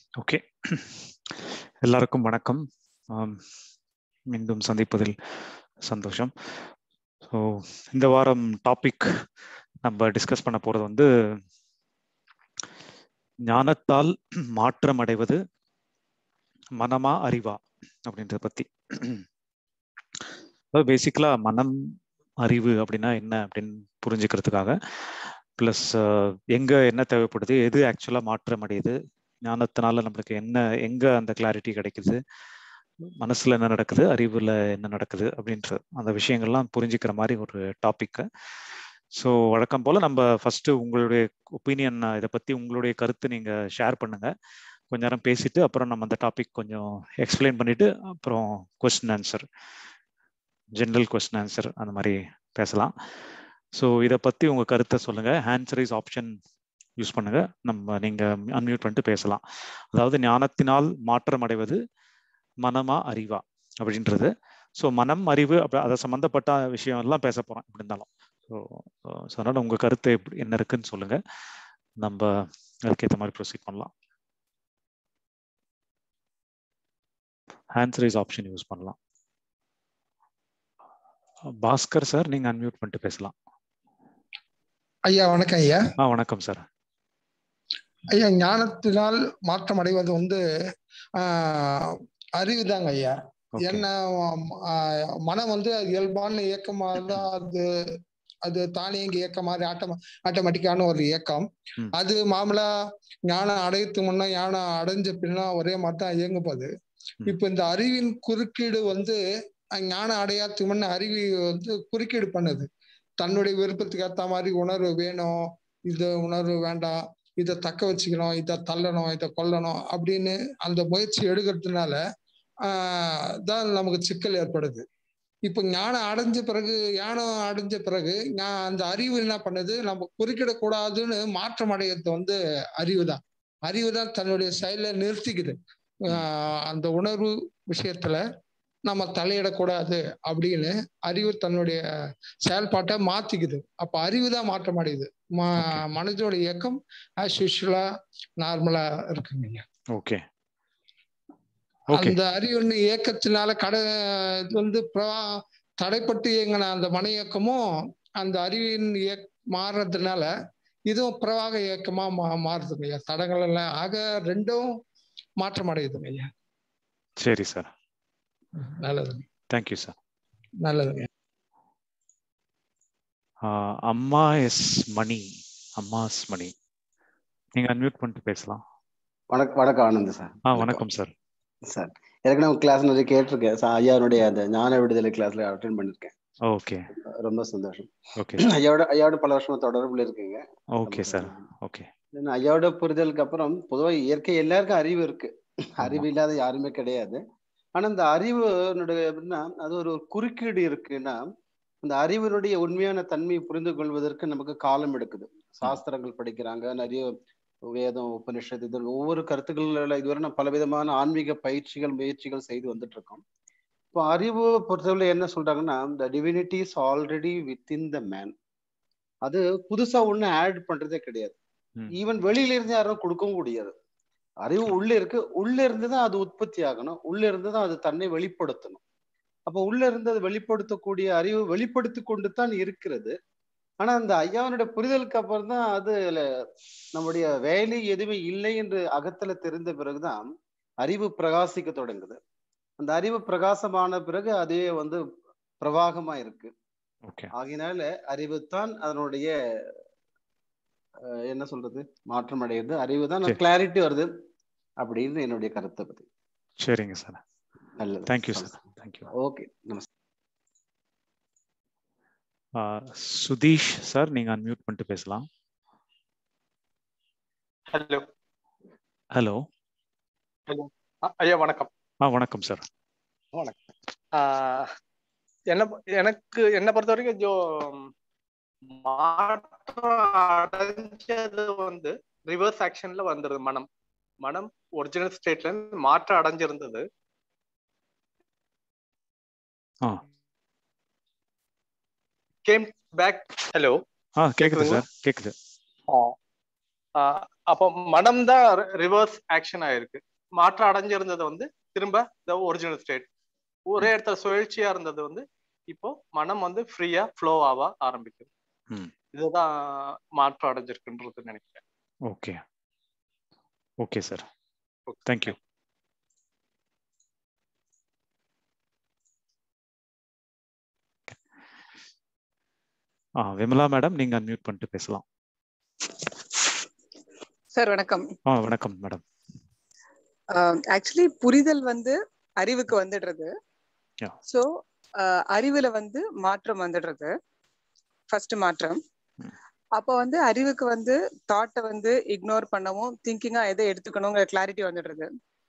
Okay எல்லாருக்கும் வணக்கம் ஆம், மீண்டும் சந்திப்பதில் சந்தோஷம் ஸோ இந்த வாரம் டாபிக் நம்ம டிஸ்கஸ் பண்ண போறது வந்து ஞானத்தால் மாற்றம் அடைவது மனமா அறிவா அப்படின்றத பத்தி பேசிக்கலா மனம் அறிவு அப்படின்னா என்ன அப்படின்னு புரிஞ்சுக்கிறதுக்காக ப்ளஸ் எங்க என்ன தேவைப்படுது எது ஆக்சுவலா மாற்றம் அடையுது ஞானத்தினால நம்மளுக்கு என்ன எங்க அந்த கிளாரிட்டி கிடைக்குது மனசுல என்ன நடக்குது அறிவுல என்ன நடக்குது அப்படின்ற அந்த விஷயங்கள்லாம் புரிஞ்சுக்கிற மாதிரி ஒரு டாபிக் ஸோ வழக்கம் போல நம்ம ஃபர்ஸ்ட் உங்களுடைய ஒப்பீனியன் இதை பத்தி உங்களுடைய கருத்து நீங்க ஷேர் பண்ணுங்க கொஞ்ச நேரம் பேசிட்டு அப்புறம் நம்ம அந்த டாபிக் கொஞ்சம் எக்ஸ்பிளைன் பண்ணிட்டு அப்புறம் question answer general question answer அந்த மாதிரி பேசலாம் ஸோ இதை பத்தி உங்க கருத்தை சொல்லுங்க ஆன்சர் இஸ் ஆப்ஷன் யூஸ் பண்ணுங்க நம்ம நீங்க அன்மியூட் பண்ணிட்டு பேசலாம் அதாவது ஞானத்தினால் மாற்றம் அடைவது மனமா அறிவா அப்படின்றது ஸோ மனம் அறிவு அப்படி அதை சம்மந்தப்பட்ட விஷயம் எல்லாம் பேச போறோம் எப்படி இருந்தாலும் ஸோ ஸோ அதனால உங்க கருத்து எப்படி என்ன இருக்குன்னு சொல்லுங்க நம்ம அதுக்கேற்ற மாதிரி ப்ரொசீட் பண்ணலாம் ஆன்சர் இஸ் ஆப்ஷன் யூஸ் பண்ணலாம் பாஸ்கர் சார் நீங்க அன்மியூட் பண்ணிட்டு பேசலாம் ஐயா வணக்கம் ஐயா ஆ வணக்கம் சார் ஐயா ஞானத்தினால் மாற்றம் அடைவது வந்து ஆஹ் அறிவு தாங்க ஐயா Okay. என்ன ஆஹ் மனம் வந்து அது இயல்பான இயக்கமாக தான் அது அது தானியங்கி இயக்கம் மாதிரி ஆட்டோ ஆட்டோமேட்டிக்கான ஒரு இயக்கம் ம். அது மாமூலா ஞானம் அடையத்து முன்னா ஞானம் அடைஞ்ச பின்னா ஒரே மாதிரி தான் இயங்க போகுது ம். இப்ப இந்த அறிவின் குறுக்கீடு வந்து அஹ் ஞானம் அடையாததுக்கு முன்ன அறிவு வந்து குறுக்கீடு பண்ணுது தன்னுடைய விருப்பத்துக்கு ஏத்த மாதிரி உணர்வு வேணும் இது உணர்வு வேண்டாம் இதை தக்க வச்சுக்கணும் இதை தள்ளணும் இதை கொல்லணும் அப்படின்னு அந்த முயற்சி எடுக்கிறதுனால ஆஹ் தான் நமக்கு சிக்கல் ஏற்படுது இப்ப ஞானம் அடைஞ்ச பிறகு ஞானம் அடைஞ்ச பிறகு ஞா- அந்த அறிவு என்ன பண்ணுது நம்ம குறுக்கிடக்கூடாதுன்னு மாற்றம் அடையிறது வந்து அறிவு தான் அறிவு தான் தன்னுடைய செயலை நிறுத்திக்குது ஆஹ் அந்த உணர்வு விஷயத்துல நம்ம தலையிடக்கூடாது அப்படின்னு அறிவு தன்னுடைய செயல்பாட்டை மாத்திக்குது அப்ப அறிவு தான் மாற்றம் அடையுது ம Okay. மனதோட இயக்கம் ஆஸ் யூஸ்வலா நார்மலா இருக்குங்க ஓகே ஓகே அந்த அறிவின் இயக்கத்தினால கடை இது வந்து பிரவா தடைப்பட்டு இயங்கின அந்த மன இயக்கமும் அந்த அறிவின் இயக் மாறுறதுனால இதுவும் பிரவாக இயக்கமா மா மாறுதுங்க ஐயா தடங்கள் எல்லாம் ஆக ரெண்டும் மாற்றம் அடையுதுங்க ஐயா சரி சார் நல்லதுங்க தேங்க்யூ சார் நல்லதுங்க அம்மா எஸ் மணி அம்மா எஸ் மணி நீங்க அன்மியூட் பண்ணிட்டு பேசலாம் வணக்கம் வணக்கம் ஆனந்த் சார் ஆ வணக்கம் சார் சார் ஏற்கனவே கிளாஸ் நிறைய கேட்டிருக்கேன் சார் ஐயாவுடைய அந்த ஞான விடுதலை கிளாஸ்ல அட்டென்ட் பண்ணிருக்கேன் ஓகே ரொம்ப சந்தோஷம் ஓகே ஐயாவோட ஐயாவோட பல வருஷமா தொடர்புல இருக்கீங்க ஓகே சார் ஓகே ஏன்னா ஐயாவோட புரிதலுக்கு அப்புறம் பொதுவா இயற்கை எல்லாருக்கும் அறிவு இருக்கு அறிவு இல்லாத யாருமே கிடையாது ஆனா அந்த அறிவுனுடைய எப்படின்னா அது ஒரு ஒரு குறுக்கீடு இருக்குன்னா அந்த அறிவினுடைய உண்மையான தன்மையை புரிந்து கொள்வதற்கு நமக்கு காலம் எடுக்குது சாஸ்திரங்கள் படிக்கிறாங்க நிறைய வேதம் உபனிஷத்து இது ஒவ்வொரு கருத்துக்கள் இதுவரை நான் பலவிதமான ஆன்மீக பயிற்சிகள் முயற்சிகள் செய்து வந்துட்டு இருக்கோம் இப்போ அறிவு பொறுத்தவரை என்ன சொல்றாங்கன்னா the divinity is already within the man அது புதுசா ஒண்ணு ஆட் பண்றதே கிடையாது ம். ஈவன் வெளியில இருந்து யாரும் கொடுக்கவும் முடியாது அறிவு உள்ள இருக்கு உள்ள இருந்து தான் அது உற்பத்தி ஆகணும் உள்ள இருந்து தான் அது தன்னை வெளிப்படுத்தணும் அப்போ உள்ள இருந்து அது வெளிப்படுத்தக்கூடிய அறிவு வெளிப்படுத்தி கொண்டு தான் இருக்கிறது ஆனா அந்த ஐயாவனுடைய புரிதலுக்கு அப்புறம் தான் அது நம்முடைய வேலை எதுவுமே இல்லை என்று அகத்துல தெரிந்த பிறகுதான் அறிவு பிரகாசிக்க தொடங்குது அந்த அறிவு பிரகாசமான பிறகு அதுவே வந்து பிரவாகமா இருக்கு ஓகே ஆகினால அறிவு தான் அதனுடைய அஹ், என்ன சொல்றது மாற்றம் அடையுது அறிவு தான் சரி. கிளாரிட்டி வருது அப்படின்னு என்னுடைய கருத்தை பத்தி சரிங்க சார் நல்லது தேங்க்யூ சார் தேங்க்யூ ஓகே நமஸ்தே சுதீஷ் சார் நீங்க அன்மியூட் பண்ணிட்டு பேசலாம் ஹலோ ஹலோ ஐயா வணக்கம் ஆ வணக்கம் சார் ஆஹ் என்ன பொ- எனக்கு என்ன பொறுத்த வரைக்கும் ஜோ மாற்றம் அடைஞ்சது வந்து ரிவர்ஸ் ஆக்ஷன்ல வந்துருது மனம் மனம் ஒரிஜினல் ஸ்டேட்ல இருந்து மாற்றம் அடைஞ்சிருந்தது ஆ. கேம் பேக் ஹலோ ஆ கேக்குது கேக்குதுங்களா? சார் கேக்குது ஆஹ் அப்போ மனம் தான் ரிவர்ஸ் ஆக்ஷன் ஆயிருக்கு மாற்றம் அடைஞ்சிருந்தது வந்து திரும்ப த ஒரிஜினல் ஸ்டேட் ஒரே இடத்துல சுழற்சியா இருந்தது வந்து இப்போ மனம் வந்து ஃப்ரீயா ஃப்ளோ ஆக ஆரம்பிக்குது ம். இதுதான் மாற்றம் அடைஞ்சிருக்குன்றது நினைக்கிறேன் ஓகே ஓகே சார் தேங்க்யூ ஆ விமலா மேடம் நீங்க அன்மியூட் பண்ணிட்டு பேசலாம் சார் வணக்கம் ஆ வணக்கம் மேடம் ஆக்சுவலி புரிதல் வந்து அறிவுக்கு வந்துடுறது Yeah. ஸோ அறிவுல வந்து மாற்றம் வந்துடுறது ஃபர்ஸ்ட் மாற்றம் ம். அப்போ வந்து அறிவுக்கு வந்து தாட்டை வந்து இக்னோர் பண்ணவும் திங்கிங்கா எதை எடுத்துக்கணுங்கிற கிளாரிட்டி வந்துடுறது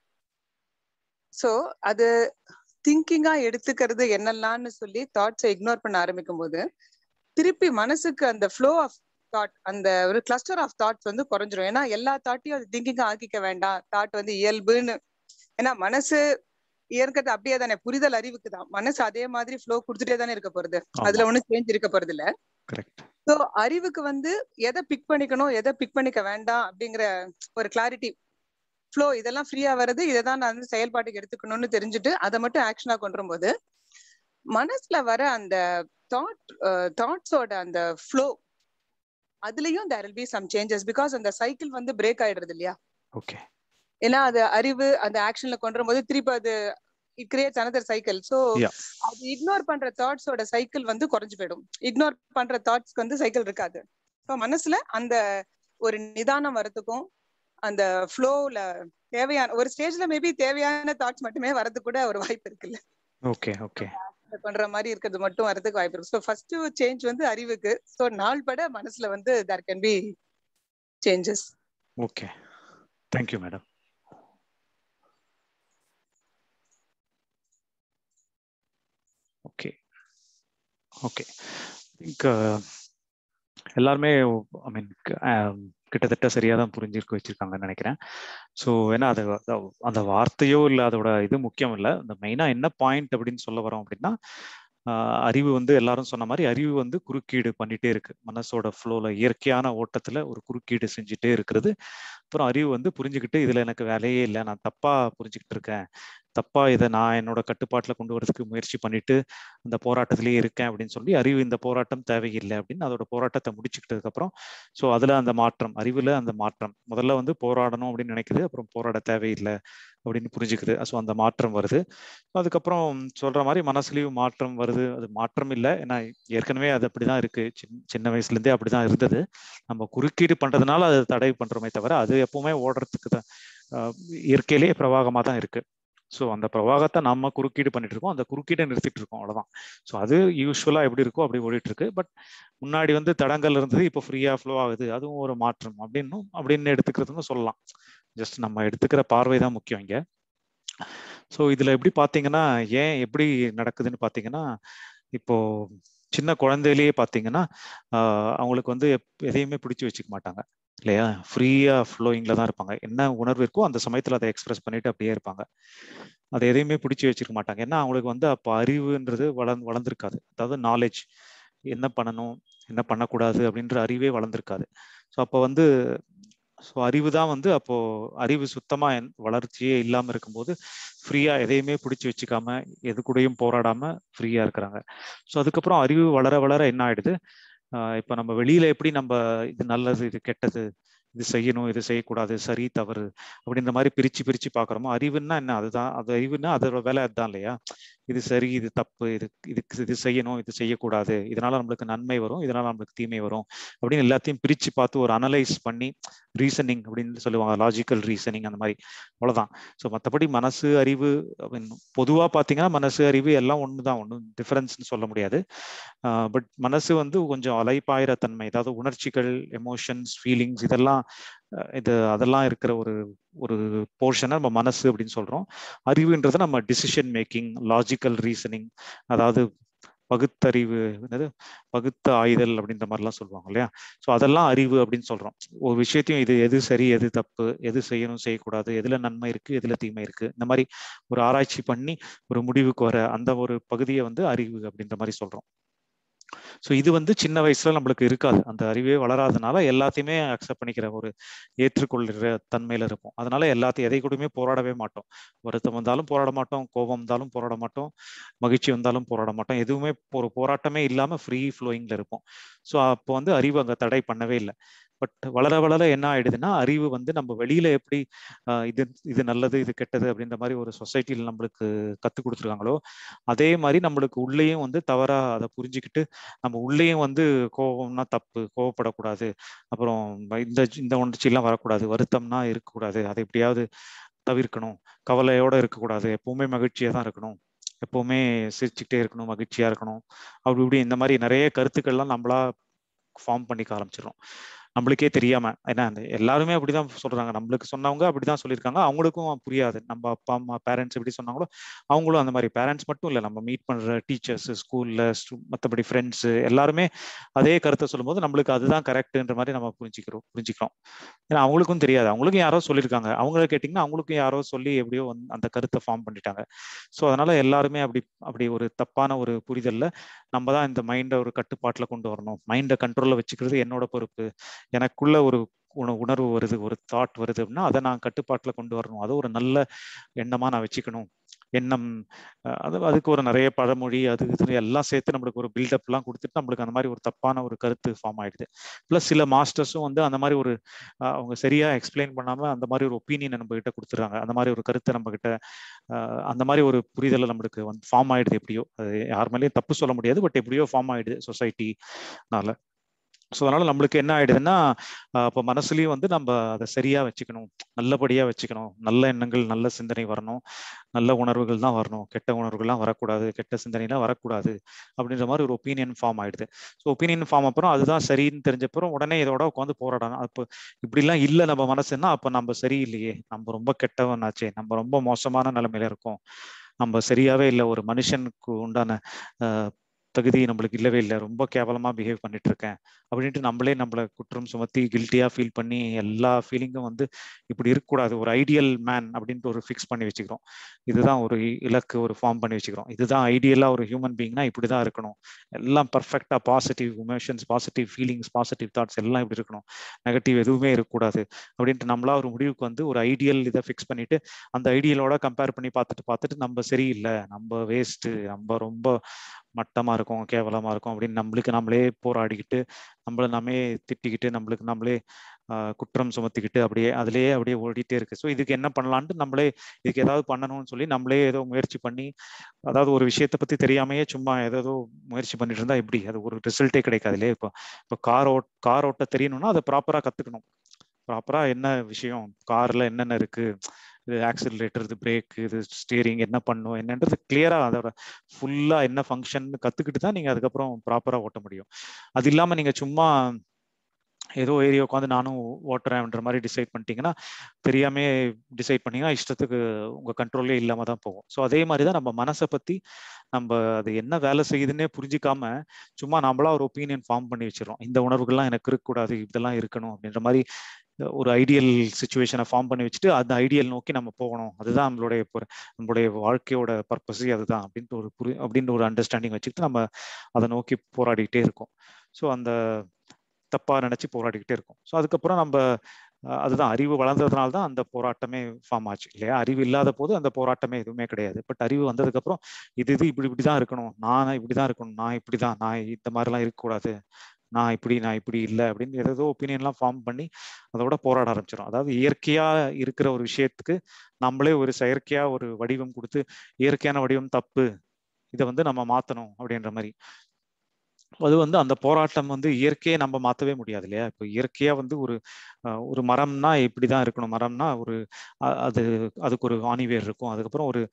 ஸோ அது திங்கிங்கா எடுத்துக்கிறது என்னெல்லாம்னு சொல்லி தாட்ஸை இக்னோர் பண்ண ஆரம்பிக்கும் போது திருப்பி மனசுக்கு அந்த ஃப்ளோ ஆஃப் தாட் அந்த ஒரு கிளஸ்டர் ஆஃப் தாட்ஸ் வந்து குறைஞ்சிரும் ஏன்னா எல்லா தாட்டையும் அது திங்கிங்கா ஆக்கிக்க வேண்டாம் தாட் வந்து இயல்புன்னு ஏன்னா மனசு இயற்கிறது அப்படியே தானே புரிதல் அறிவுக்கு தான் மனசு அதே மாதிரி ஃப்ளோ கொடுத்துட்டே தானே இருக்க போறது அதுல ஒண்ணும் சேஞ்ச் இருக்க போறது இல்ல கரெக்ட் ஸோ அறிவுக்கு வந்து எதை பிக் பண்ணிக்கணும் எதை பிக் பண்ணிக்க வேண்டாம் அப்படிங்கிற ஒரு கிளாரிட்டி ஃப்ளோ இதெல்லாம் ஃப்ரீயா வருது இதை தான் நான் வந்து செயல்பாட்டுக்கு எடுத்துக்கணும்னு தெரிஞ்சுட்டு அதை மட்டும் ஆக்ஷனா கொண்டு வரும்போது மனசுல வர அந்த தாட் தாட்ஸோட அந்த ஃப்ளோ அதுலயும் there will be some changes because அந்த சைக்கிள் வந்து பிரேக் ஆயிடுறது இல்லையா ஓகே ஏன்னா அது அறிவு அந்த ஆக்ஷன்ல கொண்டு வரும்போது திருப்பி அது it creates another cycle so Yeah. அது இக்னோர் பண்ற தாட்ஸோட சைக்கிள் வந்து குறைஞ்சு போயிடும் இக்னோர் பண்ற தாட்ஸ்க்கு வந்து சைக்கிள் இருக்காது ஸோ மனசுல அந்த ஒரு நிதானம் வரதுக்கும் அந்த ஃப்ளோல தேவையான ஒரு ஸ்டேஜ்ல மேபி தேவையான தாட்ஸ் மட்டுமே வரதுக்கு கூட ஒரு வாய்ப்பு இருக்குல்ல ஓகே ஓகே பண்ற மாதிரி இருக்கிறது மட்டும் வரதுக்கு வாய்ப்பு இருக்கு ஸோ ஃபர்ஸ்ட் சேஞ்ச் வந்து அறிவுக்கு ஸோ நாள் பட மனசுல வந்து there can be changes okay thank you madam okay okay think எல்லாருமே ஐ மீன் கிட்டத்தட்ட சரியா தான் புரிஞ்சிருக்க வச்சிருக்காங்கன்னு நினைக்கிறேன் ஸோ ஏன்னா அது அது- அந்த வார்த்தையோ இல்லை அதோட இது முக்கியம் இல்லை அந்த மெயினா என்ன பாயிண்ட் அப்படின்னு சொல்ல வரோம் அப்படின்னா ஆஹ் அறிவு வந்து எல்லாரும் சொன்ன மாதிரி அறிவு வந்து குறுக்கீடு பண்ணிட்டே இருக்கு மனசோட ஃப்ளோல இயற்கையான ஓட்டத்துல ஒரு குறுக்கீடு செஞ்சுட்டே இருக்கிறது அப்புறம் அறிவு வந்து புரிஞ்சுக்கிட்டு இதுல எனக்கு வேலையே இல்லை நான் தப்பா புரிஞ்சுக்கிட்டு இருக்கேன் தப்பா இதை நான் என்னோட கட்டுப்பாட்டுல கொண்டு வரதுக்கு முயற்சி பண்ணிட்டு அந்த போராட்டத்திலேயே இருக்கேன் அப்படின்னு சொல்லி அறிவு இந்த போராட்டம் தேவையில்லை அப்படின்னு அதோட போராட்டத்தை முடிச்சுக்கிட்டதுக்கு அப்புறம் ஸோ அதுல அந்த மாற்றம் அறிவுல அந்த மாற்றம் முதல்ல வந்து போராடணும் அப்படின்னு நினைக்குது அப்புறம் போராட தேவையில்லை அப்படின்னு புரிஞ்சுக்குது ஸோ அந்த மாற்றம் வருது அதுக்கப்புறம் சொல்ற மாதிரி மனசுலயும் மாற்றம் வருது அது மாற்றம் இல்லை ஏன்னா ஏற்கனவே அது அப்படிதான் இருக்கு சின்ன சின்ன வயசுல இருந்தே அப்படிதான் இருந்தது நம்ம குறுக்கீடு பண்றதுனால அது தடை பண்றோமே தவிர அது எப்பவுமே ஓடுறதுக்கு தான் ஆஹ் இயற்கையிலேயே பிரவாகமா தான் இருக்கு ஸோ அந்த பிரவாகத்தை நம்ம குறுக்கீடு பண்ணிட்டு இருக்கோம் அந்த குறுக்கீடை நிறுத்திட்டு இருக்கோம் அவ்வளவுதான் ஸோ அது யூஸ்வலா எப்படி இருக்கோ அப்படி ஓடிட்டு இருக்கு பட் முன்னாடி வந்து தடங்கள் இருந்தது இப்போ ஃப்ரீயா ஃப்ளோ ஆகுது அதுவும் ஒரு மாற்றம் அப்படின்னும் அப்படின்னு எடுத்துக்கிறதுன்னு சொல்லலாம் ஜஸ்ட் நம்ம எடுத்துக்கிற பார்வை தான் முக்கியம் இங்க ஸோ இதுல எப்படி பாத்தீங்கன்னா ஏன் எப்படி நடக்குதுன்னு பாத்தீங்கன்னா இப்போ சின்ன குழந்தையிலேயே பாத்தீங்கன்னா ஆஹ் அவங்களுக்கு வந்து எப்- எதையுமே பிடிச்சு வச்சுக்க மாட்டாங்க இல்லையா ஃப்ரீயா ஃப்ளோயிங்ல தான் இருப்பாங்க என்ன உணர்வு இருக்கோ அந்த சமயத்துல அதை எக்ஸ்பிரஸ் பண்ணிட்டு அப்படியே இருப்பாங்க அதை எதையுமே பிடிச்சு வச்சிருக்க மாட்டாங்க ஏன்னா அவங்களுக்கு வந்து அப்போ அறிவுன்றது வளர்ந்து வளர்ந்துருக்காது அதாவது நாலேஜ் என்ன பண்ணணும் என்ன பண்ணக்கூடாது அப்படின்ற அறிவே வளர்ந்துருக்காது ஸோ அப்போ வந்து ஸோ அறிவு தான் வந்து அப்போ அறிவு சுத்தமா என்- வளர்ச்சியே இல்லாம இருக்கும்போது ஃப்ரீயா எதையுமே பிடிச்சு வச்சுக்காம எது கூடயும் போராடாம ஃப்ரீயா இருக்கிறாங்க ஸோ அதுக்கப்புறம் அறிவு வளர வளர என்ன ஆயிடுது ஆஹ் இப்ப நம்ம வெளியில எப்படி நம்ம இது நல்லது இது கெட்டது இது செய்யணும் இது செய்யக்கூடாது சரி தவறு அப்படின்ற மாதிரி பிரிச்சு பிரிச்சு பாக்குறோமோ அறிவுன்னா என்ன அதுதான் அது அறிவுன்னா அதோட வேலை அதுதான் இல்லையா இது சரி இது தப்பு இது இதுக்கு இது செய்யணும் இது செய்யக்கூடாது இதனால நம்மளுக்கு நன்மை வரும் இதனால நம்மளுக்கு தீமை வரும் அப்படின்னு எல்லாத்தையும் பிரிச்சு பார்த்து ஒரு அனலைஸ் பண்ணி ரீசனிங் அப்படின்னு சொல்லுவாங்க லாஜிக்கல் ரீசனிங் அந்த மாதிரி அவ்வளவுதான் ஸோ மற்றபடி மனசு அறிவு பொதுவா பாத்தீங்கன்னா மனசு அறிவு எல்லாம் ஒண்ணுதான் ஒன்றும் டிஃபரன்ஸ்னு சொல்ல முடியாது பட் மனசு வந்து கொஞ்சம் அலைப்பாயிர தன்மை அதாவது உணர்ச்சிகள் எமோஷன்ஸ் ஃபீலிங்ஸ் இதெல்லாம் அஹ் இது அதெல்லாம் இருக்கிற ஒரு ஒரு போர்ஷனை நம்ம மனசு அப்படின்னு சொல்றோம் அறிவுன்றது நம்ம டிசிஷன் மேக்கிங் லாஜிக்கல் ரீசனிங் அதாவது பகுத்தறிவு என்னது பகுத்த ஆயுதல் அப்படின்ற மாதிரிலாம் சொல்லுவாங்க இல்லையா ஸோ அதெல்லாம் அறிவு அப்படின்னு சொல்றோம் ஒரு விஷயத்தையும் இது எது சரி எது தப்பு எது செய்யணும் செய்யக்கூடாது எதுல நன்மை இருக்கு எதுல தீமை இருக்கு இந்த மாதிரி ஒரு ஆராய்ச்சி பண்ணி ஒரு முடிவுக்கு வர அந்த ஒரு பகுதியை வந்து அறிவு அப்படின்ற மாதிரி சொல்றோம் ஸோ இது வந்து சின்ன வயசுல நம்மளுக்கு இருக்காது அந்த அறிவே வளராதனால எல்லாத்தையுமே அக்செப்ட் பண்ணிக்கிற ஒரு ஏற்றுக்கொள்கிற தன்மையில இருப்போம் அதனால எல்லாத்தையும் எதை கூடயுமே போராடவே மாட்டோம் வருத்தம் வந்தாலும் போராட மாட்டோம் கோபம் வந்தாலும் போராட மாட்டோம் மகிழ்ச்சி வந்தாலும் போராட மாட்டோம் எதுவுமே ஒரு போராட்டமே இல்லாம ஃப்ரீ ஃப்ளோயிங்ல இருப்போம் ஸோ அப்போ வந்து அறிவு அங்க தடை பண்ணவே இல்லை பட் வளர வளர என்ன ஆயிடுதுன்னா அறிவு வந்து நம்ம வெளியில எப்படி இது இது நல்லது இது கெட்டது அப்படின்ற மாதிரி ஒரு சொசைட்டியில் நம்மளுக்கு கற்றுக் கொடுத்துருக்காங்களோ அதே மாதிரி நம்மளுக்கு உள்ளேயும் வந்து தவறா அதை புரிஞ்சுக்கிட்டு நம்ம உள்ளேயும் வந்து கோபம்னா தப்பு கோவப்படக்கூடாது அப்புறம் இந்த இந்த உணர்ச்சியெல்லாம் வரக்கூடாது வருத்தம்னா இருக்கக்கூடாது அதை எப்படியாவது தவிர்க்கணும் கவலையோட இருக்கக்கூடாது எப்பவுமே மகிழ்ச்சியா தான் இருக்கணும் எப்பவுமே சிரிச்சுக்கிட்டே இருக்கணும் மகிழ்ச்சியா இருக்கணும் அப்படி இப்படி இந்த மாதிரி நிறைய கருத்துக்கள்லாம் நம்மளா ஃபார்ம் பண்ணிக்க ஆரம்பிச்சிடும் நம்மளுக்கே தெரியாம ஏன்னா எல்லாருமே அப்படிதான் சொல்றாங்க நம்மளுக்கு சொன்னவங்க அப்படிதான் சொல்லியிருக்காங்க அவங்களுக்கும் புரியாது நம்ம அப்பா அம்மா பேரண்ட்ஸ் எப்படி சொன்னாங்களோ அவங்களும் அந்த மாதிரி பேரண்ட்ஸ் மட்டும் இல்லை நம்ம மீட் பண்ற டீச்சர்ஸ் ஸ்கூல்ல மற்றபடி ஃப்ரெண்ட்ஸ் எல்லாருமே அதே கருத்தை சொல்லும்போது நம்மளுக்கு அதுதான் கரெக்ட்ன்ற மாதிரி நம்ம புரிஞ்சுக்கிறோம் புரிஞ்சுக்கிறோம் ஏன்னா அவங்களுக்கும் தெரியாது அவங்களுக்கும் யாரோ சொல்லியிருக்காங்க அவங்கள கேட்டிங்கன்னா அவங்களுக்கும் யாரோ சொல்லி எப்படியோ அந்த கருத்தை ஃபார்ம் பண்ணிட்டாங்க ஸோ அதனால எல்லாருமே அப்படி அப்படி ஒரு தப்பான ஒரு புரிதல்ல நம்ம தான் இந்த மைண்டை ஒரு கட்டுப்பாட்டில் கொண்டு வரணும் மைண்டை கண்ட்ரோலில் வச்சுக்கிறது என்னோட பொறுப்பு எனக்குள்ள ஒரு உணர்வு வருது ஒரு தாட் வருது அப்படின்னா அதை நான் கட்டுப்பாட்டில் கொண்டு வரணும் அதை ஒரு நல்ல எண்ணமா நான் வச்சுக்கணும் எண்ணம் அது அதுக்கு ஒரு நிறைய பழமொழி அது இது எல்லாம் சேர்த்து நம்மளுக்கு ஒரு பில்டப்லாம் கொடுத்துட்டு நம்மளுக்கு அந்த மாதிரி ஒரு தப்பான ஒரு கருத்து ஃபார்ம் ஆயிடுது ப்ளஸ் சில மாஸ்டர்ஸும் வந்து அந்த மாதிரி ஒரு அவங்க சரியா எக்ஸ்பிளைன் பண்ணாம அந்த மாதிரி ஒரு ஒப்பீனியன் நம்ம கிட்ட கொடுத்துறாங்க அந்த மாதிரி ஒரு கருத்தை நம்ம கிட்ட அந்த மாதிரி ஒரு புரிதலை நம்மளுக்கு வந்து ஃபார்ம் ஆயிடுது எப்படியோ அது யார் மேலேயும் தப்பு சொல்ல முடியாது பட் எப்படியோ ஃபார்ம் ஆயிடுது சொசைட்டினால ஸோ அதனால நம்மளுக்கு என்ன ஆயிடுதுன்னா அப்போ மனசுலயும் வந்து நம்ம அதை சரியா வச்சுக்கணும் நல்லபடியா வச்சுக்கணும் நல்ல எண்ணங்கள் நல்ல சிந்தனை வரணும் நல்ல உணர்வுகள் தான் வரணும் கெட்ட உணர்வுகள்லாம் வரக்கூடாது கெட்ட சிந்தனைலாம் வரக்கூடாது அப்படின்ற மாதிரி ஒரு ஒப்பீனியன் ஃபார்ம் ஆயிடுது ஸோ ஒப்பீனியன் ஃபார்ம் அப்புறம் அதுதான் சரின்னு தெரிஞ்சப்பறம் உடனே இதோட உட்காந்து போராடணும் அப்போ இப்படிலாம் இல்லை நம்ம மனசுன்னா அப்போ நம்ம சரியில்லையே நம்ம ரொம்ப கெட்டவனாச்சே நம்ம ரொம்ப மோசமான நிலைமையில இருக்கோம் நம்ம சரியாவே இல்லை ஒரு மனுஷனுக்கு உண்டான தகுதி நம்மளுக்கு இல்லவே இல்லை ரொம்ப கேவலமா பிஹேவ் பண்ணிட்டு இருக்கேன் அப்படின்ட்டு நம்மளே நம்மளை குற்றம் சுமத்தி கில்ட்டியா ஃபீல் பண்ணி எல்லா ஃபீலிங்கும் வந்து இப்படி இருக்கக்கூடாது ஒரு ஐடியல் மேன் அப்படின்ட்டு ஒரு ஃபிக்ஸ் பண்ணி வச்சுக்கிறோம் இதுதான் ஒரு இலக்கு ஒரு ஃபார்ம் பண்ணி வச்சுக்கிறோம் இதுதான் ஐடியலா ஒரு ஹியூமன் பீங்னா இப்படிதான் இருக்கணும் எல்லாம் பர்ஃபெக்டா positive emotions positive feelings positive thoughts எல்லாம் இப்படி இருக்கணும் நெகட்டிவ் எதுவுமே இருக்கக்கூடாது அப்படின்ட்டு நம்மளா ஒரு முடிவுக்கு வந்து ஒரு ஐடியல் இதை ஃபிக்ஸ் பண்ணிட்டு அந்த ஐடியலோட கம்பேர் பண்ணி பார்த்துட்டு பார்த்துட்டு நம்ம சரியில்லை நம்ம வேஸ்ட் நம்ம ரொம்ப மட்டமா இருக்கும் கேவலமா இருக்கும் அப்படின்னு நம்மளுக்கு நம்மளே போராடிக்கிட்டு நம்மள நாமே திட்டிக்கிட்டு நம்மளுக்கு நம்மளே குற்றம் சுமத்திக்கிட்டு அப்படியே அதுலயே அப்படியே ஓடிட்டே இருக்கு ஸோ இதுக்கு என்ன பண்ணலான்ட்டு நம்மளே இதுக்கு ஏதாவது பண்ணணும்னு சொல்லி நம்மளே ஏதோ முயற்சி பண்ணி அதாவது ஒரு விஷயத்த பத்தி தெரியாமையே சும்மா ஏதோ முயற்சி பண்ணிட்டு இருந்தா எப்படி அது ஒரு ரிசல்ட்டே கிடைக்காது இல்லையா இப்போ இப்போ கார் ஓட் கார் ஓட்ட தெரியணும்னா அதை ப்ராப்பரா கத்துக்கணும் ப்ராப்பரா என்ன விஷயம் கார்ல என்னென்ன இருக்கு இது ஆக்சிலரேட்டர் இது பிரேக் இது ஸ்டியரிங் என்ன பண்ணும் என்னன்றது கிளியரா அதோட ஃபுல்லா என்ன ஃபங்க்ஷன் கத்துக்கிட்டு தான் நீங்க அதுக்கப்புறம் ப்ராப்பரா ஓட்ட முடியும் அது இல்லாம நீங்க சும்மா ஏதோ ஏரியா உட்காந்து நானும் ஓட்டுறேன்ற மாதிரி டிசைட் பண்ணிட்டீங்கன்னா தெரியாமே டிசைட் பண்ணீங்கன்னா இஷ்டத்துக்கு உங்க கண்ட்ரோலே இல்லாம தான் போகும் ஸோ அதே மாதிரி தான் நம்ம மனசை பத்தி நம்ம அது என்ன வேலை செய்யுதுன்னே புரிஞ்சிக்காம சும்மா நம்மளா ஒரு ஒப்பீனியன் ஃபார்ம் பண்ணி வச்சிடறோம் இந்த உணர்வுகள்லாம் எனக்கு இருக்கக்கூடாது இதெல்லாம் இருக்கணும் அப்படின்ற மாதிரி ஒரு ஐடியல் சுச்சுவேஷனை ஃபார்ம் பண்ணி வச்சுட்டு அந்த ஐடியல் நோக்கி நம்ம போகணும் அதுதான் நம்மளுடைய நம்மளுடைய வாழ்க்கையோட பர்பஸே அதுதான் அப்படின்ட்டு ஒரு புரி அப்படின்ற ஒரு அண்டர்ஸ்டாண்டிங் வச்சுக்கிட்டு நம்ம அதை நோக்கி போராடிக்கிட்டே இருக்கோம் ஸோ அந்த தப்பா நினைச்சு போராடிக்கிட்டே இருக்கும் ஸோ அதுக்கப்புறம் நம்ம அதுதான் அறிவு வளர்ந்ததுனால தான் அந்த போராட்டமே ஃபார்ம் ஆச்சு இல்லையா அறிவு இல்லாத போது அந்த போராட்டமே எதுவுமே கிடையாது பட் அறிவு வந்ததுக்கு அப்புறம் இது இது இப்படி இப்படிதான் இருக்கணும் நான் இப்படிதான் இருக்கணும் நான் இப்படிதான் நான் இந்த மாதிரிலாம் இருக்கக்கூடாது நான் இப்படி நான் இப்படி இல்லை அப்படின்னு ஏதோ ஒப்பீனியன்லாம் ஃபார்ம் பண்ணி அதோட போராட ஆரம்பிச்சிடும் அதாவது இயற்கையா இருக்கிற ஒரு விஷயத்துக்கு நம்மளே ஒரு செயற்கையா ஒரு வடிவம் கொடுத்து இயற்கையான வடிவம் தப்பு இதை வந்து நம்ம மாத்தணும் அப்படின்ற மாதிரி அது வந்து அந்த போராட்டம் வந்து இயற்கையை நம்ம மாற்றவே முடியாது இல்லையா இப்போ இயற்கையா வந்து ஒரு ஒரு மரம்னா இப்படிதான் இருக்கணும் மரம்னா ஒரு அது அதுக்கு ஒரு ஆணிவேர் இருக்கும் அதுக்கப்புறம் ஒரு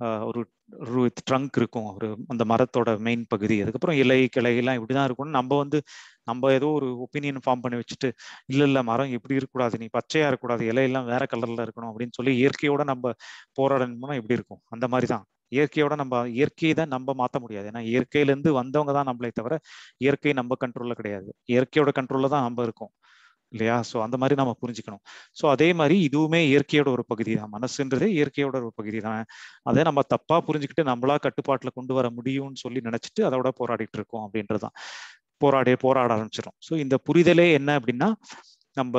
ஒரு ட்ரங்க் இருக்கும் ஒரு அந்த மரத்தோட மெயின் பகுதி அதுக்கப்புறம் இலை கிளை எல்லாம் இப்படிதான் இருக்கணும்னு நம்ம வந்து நம்ம ஏதோ ஒரு ஒப்பீனியன் ஃபார்ம் பண்ணி வச்சுட்டு இல்ல இல்ல மரம் இப்படி இருக்கக்கூடாது நீ பச்சையா இருக்கக்கூடாது இலையெல்லாம் வேற கலர்ல இருக்கணும் அப்படின்னு சொல்லி இயற்கையோட நம்ம போராடணும்னா எப்படி இருக்கும் அந்த மாதிரி தான் இயற்கையோட நம்ம இயற்கையை தான் நம்ம மாற்ற முடியாது ஏன்னா இயற்கையிலேருந்து வந்தவங்க தான் நம்மளே தவிர இயற்கை நம்ம கண்ட்ரோல்ல கிடையாது இயற்கையோட கண்ட்ரோல்ல தான் நம்ம இருக்கோம் இல்லையா ஸோ அந்த மாதிரி நம்ம புரிஞ்சுக்கணும் ஸோ அதே மாதிரி இதுவுமே இயற்கையோட ஒரு பகுதி தான் மனசுன்றதே இயற்கையோட ஒரு பகுதி தான் அதை நம்ம தப்பா புரிஞ்சுக்கிட்டு நம்மளா கட்டுப்பாட்டுல கொண்டு வர முடியும்னு சொல்லி நினைச்சிட்டு அதோட போராடிட்டு இருக்கோம் அப்படின்றதுதான் போராடி போராட ஆரம்பிச்சிடும் ஸோ இந்த புரிதலே என்ன அப்படின்னா நம்ம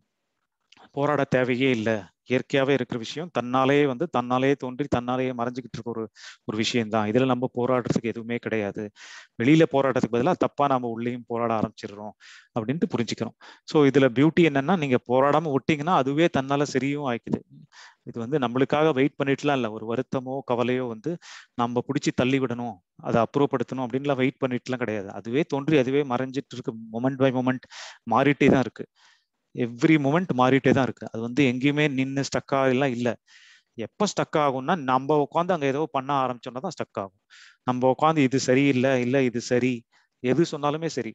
போராட தேவையே இல்லை இயற்கையாவே இருக்கிற விஷயம் தன்னாலே வந்து தன்னாலே தோன்றி தன்னாலேயே மறைஞ்சுக்கிட்டு இருக்க ஒரு ஒரு விஷயம் தான் இதுல நம்ம போராடுறதுக்கு எதுவுமே கிடையாது வெளியில போராடுறதுக்கு பதிலாக தப்பா நம்ம உள்ளேயும் போராட ஆரம்பிச்சிடுறோம் அப்படின்ட்டு புரிஞ்சுக்கிறோம் ஸோ இதுல பியூட்டி என்னன்னா நீங்க போராடாம விட்டீங்கன்னா அதுவே தன்னால சரியும் ஆயிக்குது இது வந்து நம்மளுக்காக வெயிட் பண்ணிட்டுலாம் இல்லை ஒரு வருத்தமோ கவலையோ வந்து நம்ம பிடிச்சி தள்ளி விடணும் அதை அப்புறப்படுத்தணும் அப்படின்லாம் வெயிட் பண்ணிட்டுலாம் கிடையாது அதுவே தோன்றி அதுவே மறைஞ்சிட்டு இருக்கு மொமெண்ட் பை மொமெண்ட் மாறிட்டே தான் இருக்கு எவ்ரி மூமெண்ட் மாறிட்டே தான் இருக்கு அது வந்து எங்கேயுமே நின்று ஸ்டக்கா எல்லாம் இல்லை எப்போ ஸ்டக் ஆகும்னா நம்ம உட்காந்து அங்கே ஏதோ பண்ண ஆரம்பிச்சோம்னா தான் ஸ்டக் ஆகும் நம்ம உட்காந்து இது சரியில்லை இல்லை இது சரி எது சொன்னாலுமே சரி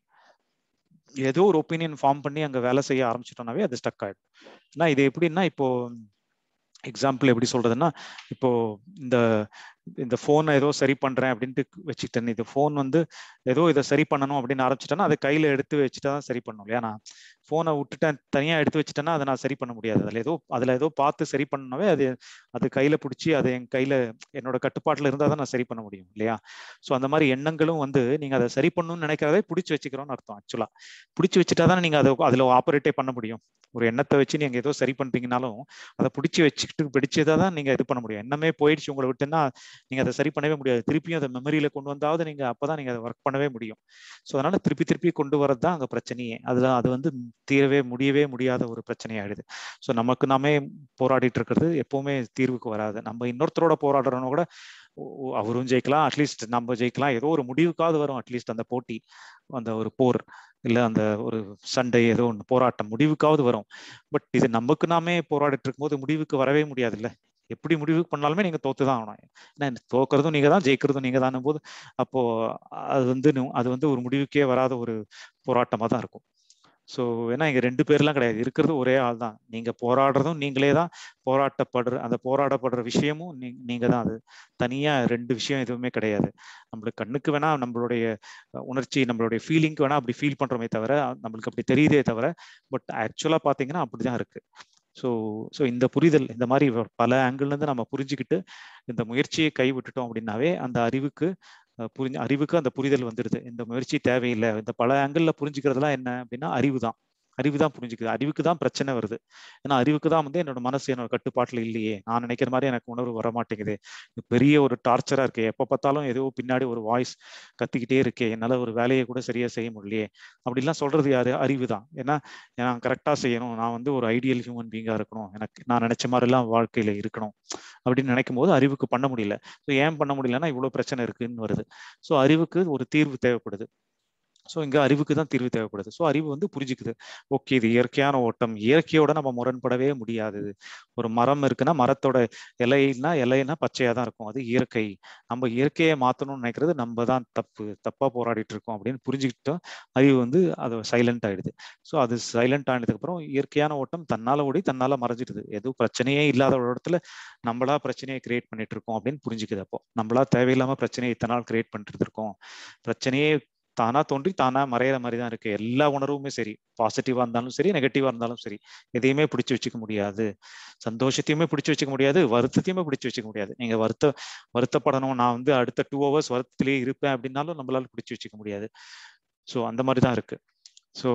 ஏதோ ஒரு ஒப்பீனியன் ஃபார்ம் பண்ணி அங்கே வேலை செய்ய ஆரம்பிச்சிட்டோம்னாவே அது ஸ்டக் ஆயிடும் ஏன்னா இது எப்படின்னா இப்போ எக்ஸாம்பிள் எப்படி சொல்றதுன்னா இப்போ இந்த இந்த ஃபோனை ஏதோ சரி பண்றேன் அப்படின்ட்டு வச்சுக்கிட்டேன் இது ஃபோன் வந்து ஏதோ இதை சரி பண்ணணும் அப்படின்னு ஆரம்பிச்சிட்டேன்னா அதை கையில எடுத்து வச்சுட்டா தான் சரி பண்ணும் இல்லையா நான் ஃபோனை விட்டுட்டேன் தனியா எடுத்து வச்சுட்டேன்னா அதை நான் சரி பண்ண முடியாது அதுல ஏதோ அதுல ஏதோ பார்த்து சரி பண்ணவே அது அது கையில பிடிச்சி அது என் கையில என்னோட கட்டுப்பாட்டுல இருந்தா தான் நான் சரி பண்ண முடியும் இல்லையா ஸோ அந்த மாதிரி எண்ணங்களும் வந்து நீங்க அதை சரி பண்ணணும்னு நினைக்கிறதே பிடிச்சி வச்சுக்கிறோம்னு அர்த்தம் ஆக்சுவலா பிடிச்சி வச்சுட்டா தான் நீங்க அதை அதுல ஆப்ரேட்டே பண்ண முடியும் ஒரு எண்ணத்தை வச்சு நீங்க ஏதோ சரி பண்றீங்கனாலும் அதை பிடிச்சி வச்சுக்கிட்டு பிடிச்சதா தான் நீங்க இது பண்ண முடியும் எண்ணமே போயிடுச்சு உங்களை விட்டுன்னா நீங்க அதை சரி பண்ணவே முடியாது திருப்பியும் அதை மெமரியில கொண்டு வந்தாவது நீங்க அப்பதான் நீங்க அதை ஒர்க் பண்ணவே முடியும் ஸோ அதனால திருப்பி திருப்பி கொண்டு வரது தான் அங்க பிரச்சனையே அதுல அது வந்து தீரவே முடியவே முடியாத ஒரு பிரச்சனையாயிடுது ஸோ நமக்கு நாமே போராடிட்டு இருக்கிறது எப்பவுமே தீர்வுக்கு வராது நம்ம இன்னொருத்தரோட போராடுறவங்க கூட அவரும் ஜெயிக்கலாம் அட்லீஸ்ட் நம்ம ஜெயிக்கலாம் ஏதோ ஒரு முடிவுக்காவது வரும் அட்லீஸ்ட் அந்த போட்டி அந்த ஒரு போர் இல்ல அந்த ஒரு சண்டை ஏதோ ஒன்று போராட்டம் முடிவுக்காவது வரும் பட் இது நமக்கு நாமே போராடிட்டு இருக்கும்போது முடிவுக்கு வரவே முடியாது இல்ல எப்படி முடிவு பண்ணாலுமே நீங்க தோத்து தான் ஆகணும் ஏன்னா தோக்குறதும் நீங்க தான் ஜெயிக்கிறதும் நீங்க தான் போது அப்போ அது வந்து அது வந்து ஒரு முடிவுக்கே வராத ஒரு போராட்டமா தான் இருக்கும் ஸோ ஏன்னா இங்க ரெண்டு பேர்லாம் கிடையாது இருக்கிறது ஒரே ஆள் தான் நீங்க போராடுறதும் நீங்களே தான் போராட்டப்படுற அந்த போராடப்படுற விஷயமும் நீ நீங்க தான் அது தனியா ரெண்டு விஷயம் எதுவுமே கிடையாது நம்மளுக்கு கண்ணுக்கு வேணா நம்மளுடைய உணர்ச்சி நம்மளுடைய ஃபீலிங்க்கு வேணா அப்படி ஃபீல் பண்றோமே தவிர நம்மளுக்கு அப்படி தெரியுதே தவிர பட் ஆக்சுவலா பாத்தீங்கன்னா அப்படிதான் இருக்கு ஸோ ஸோ இந்த புரிதல் இந்த மாதிரி பல ஆங்கிள்லேருந்து நம்ம புரிஞ்சுக்கிட்டு இந்த முயற்சியை கை விட்டுட்டோம் அப்படின்னாவே அந்த அறிவுக்கு புரிஞ்சு அறிவுக்கு அந்த புரிதல் வந்துடுது இந்த முயற்சி தேவையில்லை இந்த பல ஆங்கிளில் புரிஞ்சுக்கிறதுலாம் என்ன அப்படின்னா அறிவு தான் அறிவு தான் புரிஞ்சுக்குது அறிவுக்கு தான் பிரச்சனை வருது ஏன்னா அறிவுக்கு தான் வந்து என்னோட மனசு என்னோட கட்டுப்பாட்டில் இல்லையே நான் நினைக்கிற மாதிரி எனக்கு உணர்வு வர மாட்டேங்குது பெரிய ஒரு டார்ச்சரா இருக்கு எப்போ பார்த்தாலும் ஏதோ பின்னாடி ஒரு வாய்ஸ் கத்திக்கிட்டே இருக்கே என்னால ஒரு வேலையை கூட சரியா செய்ய முடியலையே அப்படிலாம் சொல்றது யாரு அறிவு தான் ஏன்னா நான் கரெக்டா செய்யணும் நான் வந்து ஒரு ஐடியல் ஹியூமன் பீங்கா இருக்கணும் எனக்கு நான் நினைச்ச மாதிரி எல்லாம் வாழ்க்கையில இருக்கணும் அப்படின்னு நினைக்கும் போது அறிவுக்கு பண்ண முடியல ஸோ ஏன் பண்ண முடியலன்னா இவ்வளவு பிரச்சனை இருக்குன்னு வருது ஸோ அறிவுக்கு ஒரு தீர்வு தேவைப்படுது ஸோ இங்க அறிவுக்கு தான் தீர்வு தேவைப்படுது ஸோ அறிவு வந்து புரிஞ்சுக்குது ஓகே இது இயற்கையான ஓட்டம் இயற்கையோட நம்ம முரண்படவே முடியாது ஒரு மரம் இருக்குன்னா மரத்தோட இலைன்னா இலைன்னா பச்சையா தான் இருக்கும் அது இயற்கை நம்ம இயற்கையை மாத்தணும்னு நினைக்கிறது நம்ம தான் தப்பு தப்பா போராடிட்டு இருக்கோம் அப்படின்னு புரிஞ்சுக்கிட்டோம் அறிவு வந்து அது சைலண்ட் ஆயிடுது ஸோ அது சைலண்ட் ஆனதுக்கு அப்புறம் இயற்கையான ஓட்டம் தன்னால ஓடி தன்னால மறைஞ்சிடுது எதுவும் பிரச்சனையே இல்லாத ஒரு இடத்துல நம்மளா பிரச்சனையை கிரியேட் பண்ணிட்டு இருக்கோம் அப்படின்னு புரிஞ்சுக்குது அப்போ நம்மளா தேவையில்லாம பிரச்சனையை இத்தனை நாள் கிரியேட் பண்ணிட்டு இருக்கோம் பிரச்சனையே தானா தோன்றி தானா மறையிற மாதிரி தான் இருக்கு எல்லா உணர்வுமே சரி பாசிட்டிவா இருந்தாலும் சரி நெகட்டிவா இருந்தாலும் சரி எதையுமே பிடிச்சு வச்சுக்க முடியாது சந்தோஷத்தையுமே பிடிச்சு வச்சுக்க முடியாது வருத்தத்தையுமே பிடிச்சு வச்சுக்க முடியாது நீங்க வருத்த வருத்தப்படணும் நான் வந்து அடுத்த டூ ஹவர்ஸ் வருத்தத்திலேயே இருப்பேன் அப்படின்னாலும் நம்மளால பிடிச்சு வச்சுக்க முடியாது ஸோ அந்த மாதிரி தான் இருக்கு ஸோ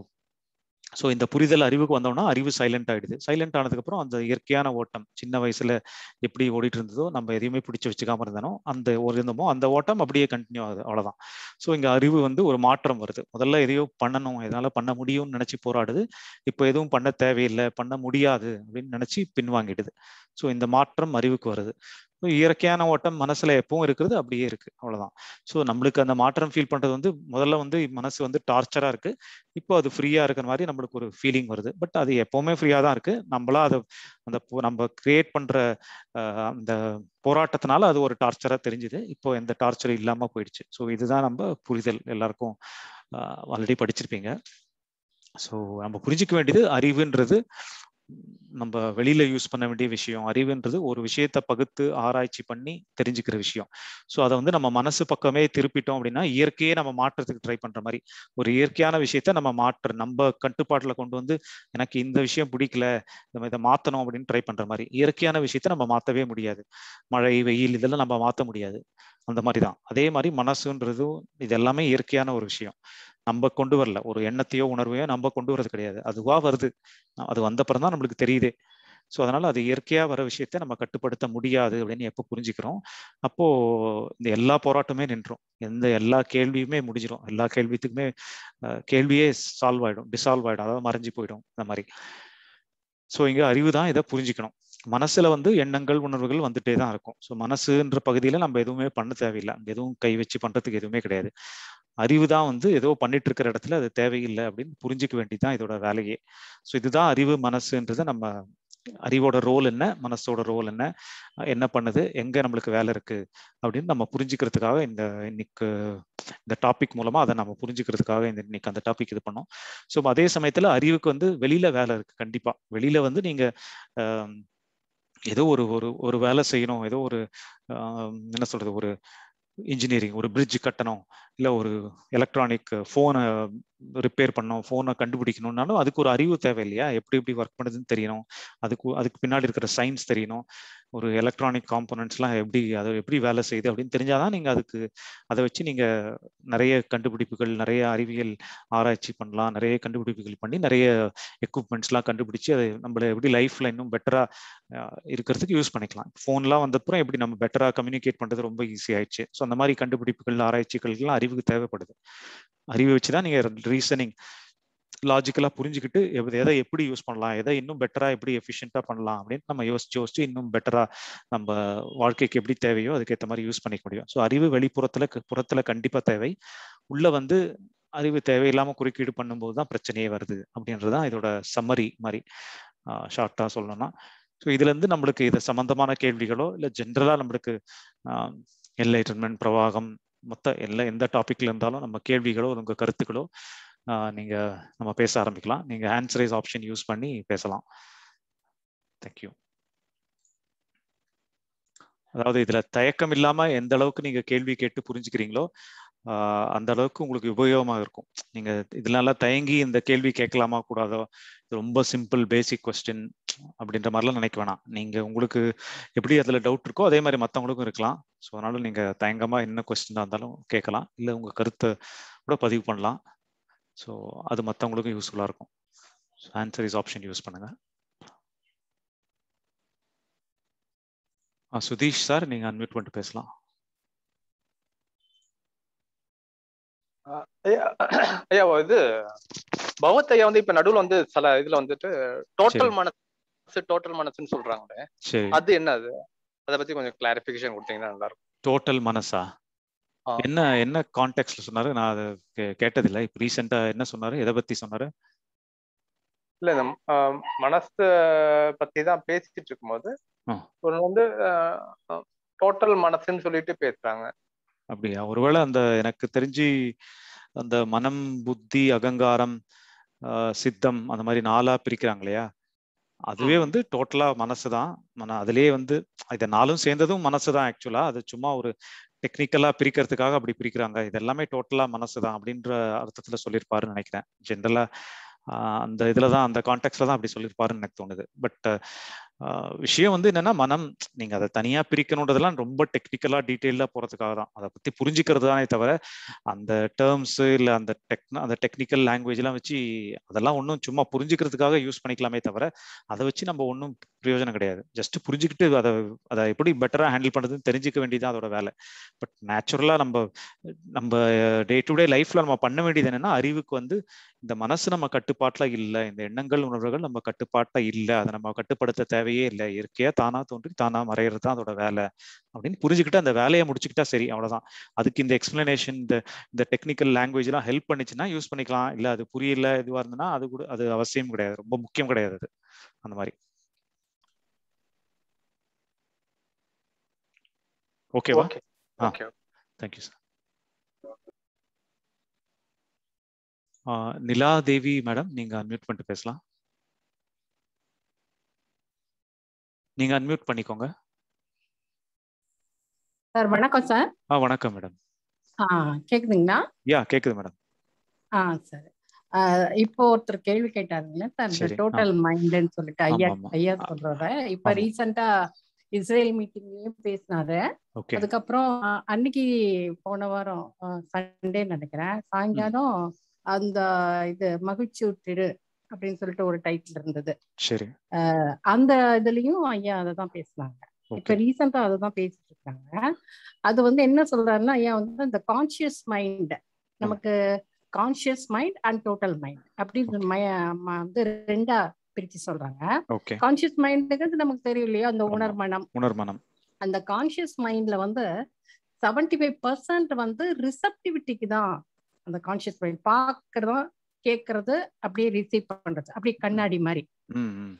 ஸோ இந்த புரிதல் அறிவுக்கு வந்தோம்னா அறிவு சைலண்ட் ஆயிடுது சைலண்ட் ஆனதுக்கப்புறம் அந்த இயற்கையான ஓட்டம் சின்ன வயசுல எப்படி ஓடிட்டு இருந்ததோ நம்ம எதையுமே பிடிச்சு வச்சுக்காம இருந்தனோ அந்த ஒரு இருந்தோமோ அந்த ஓட்டம் அப்படியே கண்டினியூ ஆகுது அவ்வளவுதான் ஸோ இங்க அறிவு வந்து ஒரு மாற்றம் வருது முதல்ல எதையோ பண்ணணும் எதனால பண்ண முடியும்னு நினைச்சு போராடுது இப்போ எதுவும் பண்ண தேவையில்லை பண்ண முடியாது அப்படின்னு நினைச்சு பின்வாங்கிடுது ஸோ இந்த மாற்றம் அறிவுக்கு வருது இயற்கையான ஓட்டம் மனசுல எப்பவும் இருக்கிறது அப்படியே இருக்கு அவ்வளவுதான் ஸோ நம்மளுக்கு அந்த மாற்றம் ஃபீல் பண்றது வந்து முதல்ல வந்து மனசு வந்து டார்ச்சரா இருக்கு இப்போ அது ஃப்ரீயா இருக்கிற மாதிரி நம்மளுக்கு ஒரு ஃபீலிங் வருது பட் அது எப்பவுமே ஃப்ரீயா தான் இருக்கு நம்மளா அதை அந்த நம்ம கிரியேட் பண்ற அந்த போராட்டத்தினால அது ஒரு டார்ச்சரா தெரிஞ்சுது இப்போ எந்த டார்ச்சரும் இல்லாம போயிடுச்சு ஸோ இதுதான் நம்ம புரிதல் எல்லாருக்கும் ஆல்ரெடி படிச்சிருப்பீங்க ஸோ நம்ம புரிஞ்சிக்க வேண்டியது அறிவுன்றது நம்ம வெளியில யூஸ் பண்ண வேண்டிய விஷயம் அறிவுன்றது ஒரு விஷயத்த பகுத்து ஆராய்ச்சி பண்ணி தெரிஞ்சுக்கிற விஷயம் ஸோ அதை வந்து நம்ம மனசு பக்கமே திருப்பிட்டோம் அப்படின்னா இயற்கையே நம்ம மாற்றத்துக்கு ட்ரை பண்ற மாதிரி ஒரு இயற்கையான விஷயத்த நம்ம மாற்ற நம்ம கட்டுப்பாட்டுல கொண்டு வந்து எனக்கு இந்த விஷயம் பிடிக்கல நம்ம இதை மாத்தணும் அப்படின்னு ட்ரை பண்ற மாதிரி இயற்கையான விஷயத்த நம்ம மாத்தவே முடியாது மழை வெயில் இதெல்லாம் நம்ம மாத்த முடியாது அந்த மாதிரி தான் அதே மாதிரி மனசுன்றதும் இது எல்லாமே இயற்கையான ஒரு விஷயம் நம்ம கொண்டு வரல ஒரு எண்ணத்தையோ உணர்வையோ நம்ம கொண்டு வரது கிடையாது அதுவா வருது அது வந்தப்புறம் தான் நம்மளுக்கு தெரியுதே ஸோ அதனால அது இயற்கையா வர விஷயத்த நம்ம கட்டுப்படுத்த முடியாது அப்படின்னு எப்போ புரிஞ்சுக்கிறோம் அப்போ இந்த எல்லா போராட்டமே நின்றோம் எந்த எல்லா கேள்வியுமே முடிஞ்சிடும் எல்லா கேள்வித்துக்குமே கேள்வியே சால்வ் ஆயிடும் டிசால்வ் ஆயிடும் அதாவது மறைஞ்சு போயிடும் இந்த மாதிரி ஸோ இங்க அறிவு தான் இதை புரிஞ்சுக்கணும் மனசுல வந்து எண்ணங்கள் உணர்வுகள் வந்துட்டே தான் இருக்கும் ஸோ மனசுன்ற பகுதியில நம்ம எதுவுமே பண்ண தேவையில்லை அங்க எதுவும் கை வச்சு பண்றதுக்கு எதுவுமே கிடையாது அறிவு தான் வந்து ஏதோ பண்ணிட்டு இருக்கிற இடத்துல அது தேவையில்லை அப்படின்னு புரிஞ்சுக்க வேண்டியதுதான் இதோட வேலையே ஸோ இதுதான் அறிவு மனசுன்றதை நம்ம அறிவோட ரோல் என்ன மனசோட ரோல் என்ன என்ன பண்ணுது எங்க நம்மளுக்கு வேலை இருக்கு அப்படின்னு நம்ம புரிஞ்சுக்கிறதுக்காக இந்த இன்னைக்கு இந்த டாபிக் மூலமா அதை நம்ம புரிஞ்சுக்கிறதுக்காக இந்த இன்னைக்கு அந்த டாபிக் இது பண்ணோம் ஸோ அதே சமயத்துல அறிவுக்கு வந்து வெளியில வேலை இருக்கு கண்டிப்பா வெளியில வந்து நீங்க ஏதோ ஒரு ஒரு ஒரு வேலை செய்யணும் ஏதோ ஒரு என்ன சொல்றது ஒரு இன்ஜினியரிங் ஒரு பிரிட்ஜ் கட்டணும் இல்லை ஒரு எலக்ட்ரானிக் ஃபோனை ரிப்பேர் பண்ணணும் ஃபோனை கண்டுபிடிக்கணும்னாலும் அதுக்கு ஒரு அறிவு தேவை இல்லையா எப்படி எப்படி ஒர்க் பண்ணுதுன்னு தெரியணும் அதுக்கு அதுக்கு பின்னாடி இருக்கிற சயின்ஸ் தெரியணும் ஒரு எலக்ட்ரானிக் காம்போனன்ட்ஸ்லாம் எப்படி அதை எப்படி வேலை செய்யுது அப்படின்னு தெரிஞ்சாதான் நீங்கள் அதுக்கு அதை வச்சு நீங்கள் நிறைய கண்டுபிடிப்புகள் நிறைய அறிவியல் ஆராய்ச்சி பண்ணலாம் நிறைய கண்டுபிடிப்புகள் பண்ணி நிறைய எக்யூப்மெண்ட்ஸ்லாம் கண்டுபிடிச்சு அதை நம்மள எப்படி லைஃப்ல இன்னும் பெட்டராக இருக்கிறதுக்கு யூஸ் பண்ணிக்கலாம் ஃபோன்லாம் வந்தப்புறம் எப்படி நம்ம பெட்டராக கம்யூனிகேட் பண்ணுறது ரொம்ப ஈஸி ஆயிடுச்சு ஸோ அந்த மாதிரி கண்டுபிடிப்புகள் ஆராய்ச்சிகள்லாம் அறிவுக்கு தேவைப்படுது அறிவை வச்சு தான் நீங்கள் ரீசனிங் லாஜிக்கலாக புரிஞ்சுக்கிட்டு எதை எப்படி யூஸ் பண்ணலாம் எதை இன்னும் பெட்டராக எப்படி எஃபிஷியண்டாக பண்ணலாம் அப்படின்னு நம்ம யோசிச்சு யோசிச்சு இன்னும் பெட்டராக நம்ம வாழ்க்கைக்கு எப்படி தேவையோ அதுக்கேற்ற மாதிரி யூஸ் பண்ணிக்க முடியும் ஸோ அறிவு வெளிப்புறத்தில் புறத்தில் கண்டிப்பாக தேவை உள்ள வந்து அறிவு தேவையில்லாமல் குறுக்கீடு பண்ணும்போது தான் பிரச்சனையே வருது அப்படின்றது தான் இதோட சம்மரி மாதிரி ஷார்ட்டாக சொல்லணும்னா ஸோ இதுலேருந்து நம்மளுக்கு இது சம்மந்தமான கேள்விகளோ இல்லை ஜென்ரலாக நம்மளுக்கு என்லைட்டன்மெண்ட் பிரவாகம் மொத்த எல்லா எந்த டாபிக்ல இருந்தாலும் நம்ம கேள்விகளோ உங்க கருத்துக்களோ நீங்க நம்ம பேச ஆரம்பிக்கலாம் நீங்க ஆன்சரைஸ் ஆப்ஷன் யூஸ் பண்ணி பேசலாம் தேங்க்யூ அதாவது இதுல தயக்கம் இல்லாம எந்த அளவுக்கு நீங்க கேள்வி கேட்டு புரிஞ்சுக்கிறீங்களோ அந்த அளவுக்கு உங்களுக்கு உபயோகமா இருக்கும் நீங்க இதனால தயங்கி இந்த கேள்வி கேட்கலாமா கூடாதோ ரொம்ப சிம்பிள் பேசிக் கொஸ்டின் அப்படின்ற மாதிரிலாம் நினைக்க வேணாம் நீங்க உங்களுக்கு எப்படி அதுல டவுட் இருக்கோ அதே மாதிரி மற்றவங்களுக்கும் இருக்கலாம் ஸோ அதனால நீங்க தயங்கமா என்ன கொஸ்டினா இருந்தாலும் கேட்கலாம் இல்லை உங்க கருத்தை கூட பதிவு பண்ணலாம் ஸோ அது மற்றவங்களுக்கும் யூஸ்ஃபுல்லா இருக்கும் ஆன்சர் இஸ் ஆப்ஷன் யூஸ் பண்ணுங்க சுதீஷ் சார் நீங்க அன்மியூட் பண்ணிட்டு பேசலாம் ஐயா இது பகவத் ஐயா வந்து இப்ப நடுவுல வந்து சில இதுல வந்துட்டு டோட்டல் மனசு டோட்டல் மனசுன்னு சொல்றாங்களே அது என்ன அது அத பத்தி கொஞ்சம் கிளாரிபிகேஷன் கொடுத்தீங்கன்னா நல்லா இருக்கும் டோட்டல் மனசா என்ன என்ன கான்டெக்ட்ல சொன்னாரு நான் அதை கேட்டதில்லை இப்ப ரீசெண்டா என்ன சொன்னாரு எதை பத்தி சொன்னாரு இல்ல இந்த மனசு பத்தி தான் பேசிட்டு இருக்கும்போது ஒரு வந்து டோட்டல் மனசுன்னு சொல்லிட்டு பேசுறாங்க அப்படியா ஒருவேளை அந்த எனக்கு தெரிஞ்சு அந்த மனம் புத்தி அகங்காரம் சித்தம் அந்த மாதிரி நாளா பிரிக்கிறாங்க இல்லையா அதுவே வந்து டோட்டலா மனசு தான் மன அதுலயே வந்து இதை நாளும் சேர்ந்ததும் மனசு தான் ஆக்சுவலா அது சும்மா ஒரு டெக்னிக்கலா பிரிக்கிறதுக்காக அப்படி பிரிக்கிறாங்க இது எல்லாமே டோட்டலா மனசு தான் அப்படின்ற அர்த்தத்துல சொல்லியிருப்பாருன்னு நினைக்கிறேன் ஜென்ரலா அந்த இதுல தான் அந்த கான்டெக்ட்ல தான் அப்படி சொல்லியிருப்பாருன்னு எனக்கு தோணுது பட் விஷயம் வந்து என்னன்னா மனம் நீங்க அதை தனியா பிரிக்கணுன்றதெல்லாம் ரொம்ப டெக்னிக்கலா டீட்டெயிலா போறதுக்காக தான் அதை பத்தி புரிஞ்சுக்கிறது தானே தவிர அந்த டேர்ம்ஸ் இல்ல அந்த டெக் அந்த டெக்னிக்கல் லாங்குவேஜ் எல்லாம் வச்சு அதெல்லாம் ஒன்றும் சும்மா புரிஞ்சுக்கிறதுக்காக யூஸ் பண்ணிக்கலாமே தவிர அதை வச்சு நம்ம ஒன்றும் பிரயோஜனம் கிடையாது ஜஸ்ட் புரிஞ்சுக்கிட்டு அதை அதை எப்படி பெட்டரா ஹேண்டில் பண்றதுன்னு தெரிஞ்சுக்க வேண்டியது அதோட வேலை பட் நேச்சுரலா நம்ம நம்ம டே டு டே லைஃப்ல நம்ம பண்ண வேண்டியது என்னன்னா அறிவுக்கு வந்து இந்த மனசு நம்ம கட்டுப்பாட்டுல இல்லை இந்த எண்ணங்கள் உணர்வுகள் நம்ம கட்டுப்பாட்டுல இல்லை அதை நம்ம கட்டுப்படுத்த தேவையே இல்லை இயற்கையா தானா தோன்றி தானா மறையிறது தான் அதோட வேலை அப்படின்னு புரிஞ்சுக்கிட்டு அந்த வேலையை முடிச்சுக்கிட்டா சரி அவ்வளவுதான் அதுக்கு இந்த எக்ஸ்பிளனேஷன் இந்த இந்த டெக்னிக்கல் லாங்குவேஜ் எல்லாம் ஹெல்ப் பண்ணிச்சுன்னா யூஸ் பண்ணிக்கலாம் இல்ல அது புரியல இதுவா இருந்ததுன்னா அது கூட அது அவசியம் கிடையாது ரொம்ப முக்கியம் கிடையாது அது அந்த மாதிரி ஓகேவா okay thank you sir Nila Devi madam நீங்க அன்மியூட் பண்ணிட்டு பேசலாம் நீங்க அன்மியூட் பண்ணிக்கோங்க சார் வணக்கம் சார் ஆ வணக்கம் மேடம் ஆ கேக்குதுங்களா யா கேக்குது மேடம் ஆ சரி ஆ, இப்போ ஒருத்தர் கேள்வி கேட்டாருங்களா சார் இந்த சரி, ஆ. டோட்டல் மைண்ட்னு சொல்லிட்டு ஐயா ஆமா, ஆமா. ஐயா சொல்றத இப்ப ஆமா. ரீசெண்டா இஸ்ரேல் மீட்டிங்லயும் பேசினாரு ஓகே அதுக்கப்புறம் ஆ, அன்னைக்கு போன வாரம் சண்டே நினைக்கிறேன் சாயங்காலம் அந்த இது மகிழ்ச்சி ஊற்றிடு அப்படின்னு சொல்லிட்டு ஒரு டைட்டில் இருந்தது சரி அந்த இதுலயும் ஐயா அதை தான் பேசினாங்க இப்ப ஓகே ரீசெண்டா அதை தான் பேசிட்டு இருக்காங்க அது வந்து என்ன சொல்றாருன்னா ஐயா வந்து இந்த கான்சியஸ் மைண்ட் நமக்கு conscious mind and total mind அப்படின்னு மய- ம- வந்து ரெண்டா பிரிச்சு சொல்றாங்க ஓகே கான்சியஸ் மைண்டுங்கிறது நமக்கு தெரியும் இல்லையா அந்த ஆமா. உணர்மனம் உணர்மனம் அந்த கான்சியஸ் மைண்ட்ல வந்து செவன்டி ஃபைவ் பர்சன்ட் வந்து ரிசப்டிவிட்டிக்கு தான் அந்த கான்சியஸ் மைண்ட் பார்க்கறதும் கேட்கறது அப்படியே ரிசீவ் பண்றது அப்படியே கண்ணாடி மாதிரி ம் ம்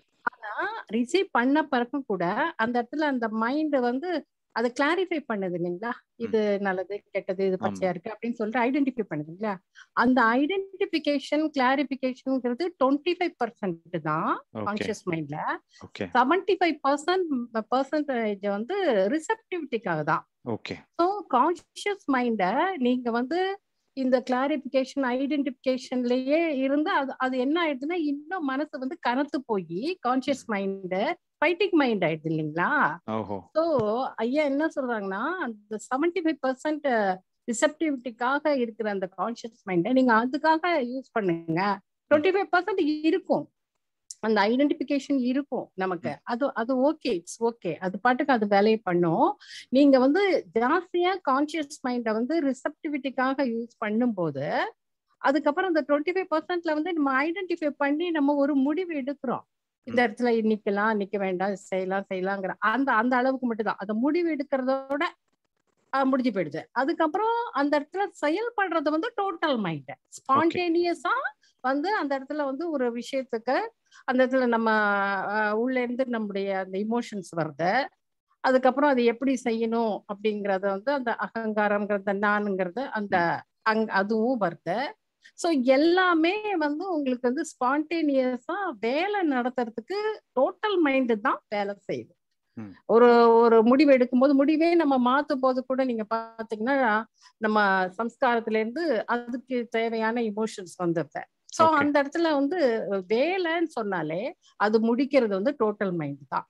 ரிசீவ் பண்ண பிறகும் கூட அந்த இடத்துல அந்த மைண்ட் வந்து அதை கிளாரிஃபை பண்ணுது இல்லைங்களா இது நல்லது கெட்டது இது பச்சையா இருக்கு அப்படின்னு சொல்லிட்டு ஐடென்டிஃபை பண்ணுது இல்லையா அந்த ஐடென்டிபிகேஷன் கிளாரிபிகேஷன்ங்கிறது டுவெண்ட்டி ஃபைவ் பர்சன்ட் தான் ஓகே கான்சியஸ் மைண்ட்ல okay seventy five percent percentage வந்து ரிசப்டிவிட்டிக்காக தான் ஓகே ஸோ கான்சியஸ் மைண்டை நீங்க வந்து இந்த கிளாரிபிகேஷன் ஐடென்டிபிகேஷன்லயே இருந்து அது அது என்ன ஆயிடுதுன்னா இன்னும் மனசு வந்து கனத்து போய் கான்சியஸ் மைண்டு ஃபைட்டிங் மைண்ட் ஆயிடுது இல்லைங்களா ஓஹோ ஸோ ஐயா என்ன சொல்றாங்கன்னா அந்த செவன்டி ஃபைவ் பர்சன்ட் ரிசப்டிவிட்டிக்காக இருக்கிற அந்த கான்சியஸ் மைண்டை நீங்க அதுக்காக யூஸ் பண்ணுங்க டுவெண்ட்டி ஃபைவ் பர்சன்ட் இருக்கும் அந்த ஐடென்டிபிகேஷன் இருக்கும் நமக்கு அது அது ஓகே இட்ஸ் ஓகே அது பாட்டுக்கு அது வேலையை பண்ணும் நீங்க வந்து ஜாஸ்தியா கான்சியஸ் மைண்டை வந்து ரிசப்டிவிட்டிக்காக யூஸ் பண்ணும்போது அதுக்கப்புறம் அந்த டுவெண்ட்டி ஃபைவ் பர்சன்ட்ல வந்து நம்ம ஐடென்டிஃபை பண்ணி நம்ம ஒரு முடிவு எடுக்கிறோம் இந்த இடத்துல நிக்கலாம் நிக்க வேண்டாம் செய்யலாம் செய்யலாங்கிற அந்த அந்த அளவுக்கு மட்டும் தான் அந்த முடிவு எடுக்கிறதோட ஆஹ், முடிஞ்சு போயிடுது அதுக்கப்புறம் அந்த இடத்துல செயல்படுறது வந்து டோட்டல் மைண்ட் ஸ்பான்டேனியஸா வந்து அந்த இடத்துல வந்து ஒரு விஷயத்துக்கு அந்த இடத்துல நம்ம ஆஹ், உள்ள இருந்து நம்முடைய அந்த இமோஷன்ஸ் வருது அதுக்கப்புறம் அது எப்படி செய்யணும் அப்படிங்கறத வந்து அந்த அகங்காரம்ங்கிறத நானுங்கிறது அந்த அங் அதுவும் வருது ஸோ எல்லாமே வந்து உங்களுக்கு வந்து ஸ்பான்டேனியஸா வேலை நடத்துறதுக்கு டோட்டல் மைண்டு தான் வேலை செய்யுது ம். ஒரு ஒரு முடிவு எடுக்கும்போது முடிவே நம்ம மாத்தும் போது கூட நீங்க பாத்தீங்கன்னா நம்ம சம்ஸ்காரத்துல இருந்து அதுக்கு தேவையான இமோஷன்ஸ் வந்துருது ஸோ Okay. அந்த இடத்துல வந்து வேலைன்னு சொன்னாலே அது முடிக்கிறது வந்து டோட்டல் மைண்ட் தான்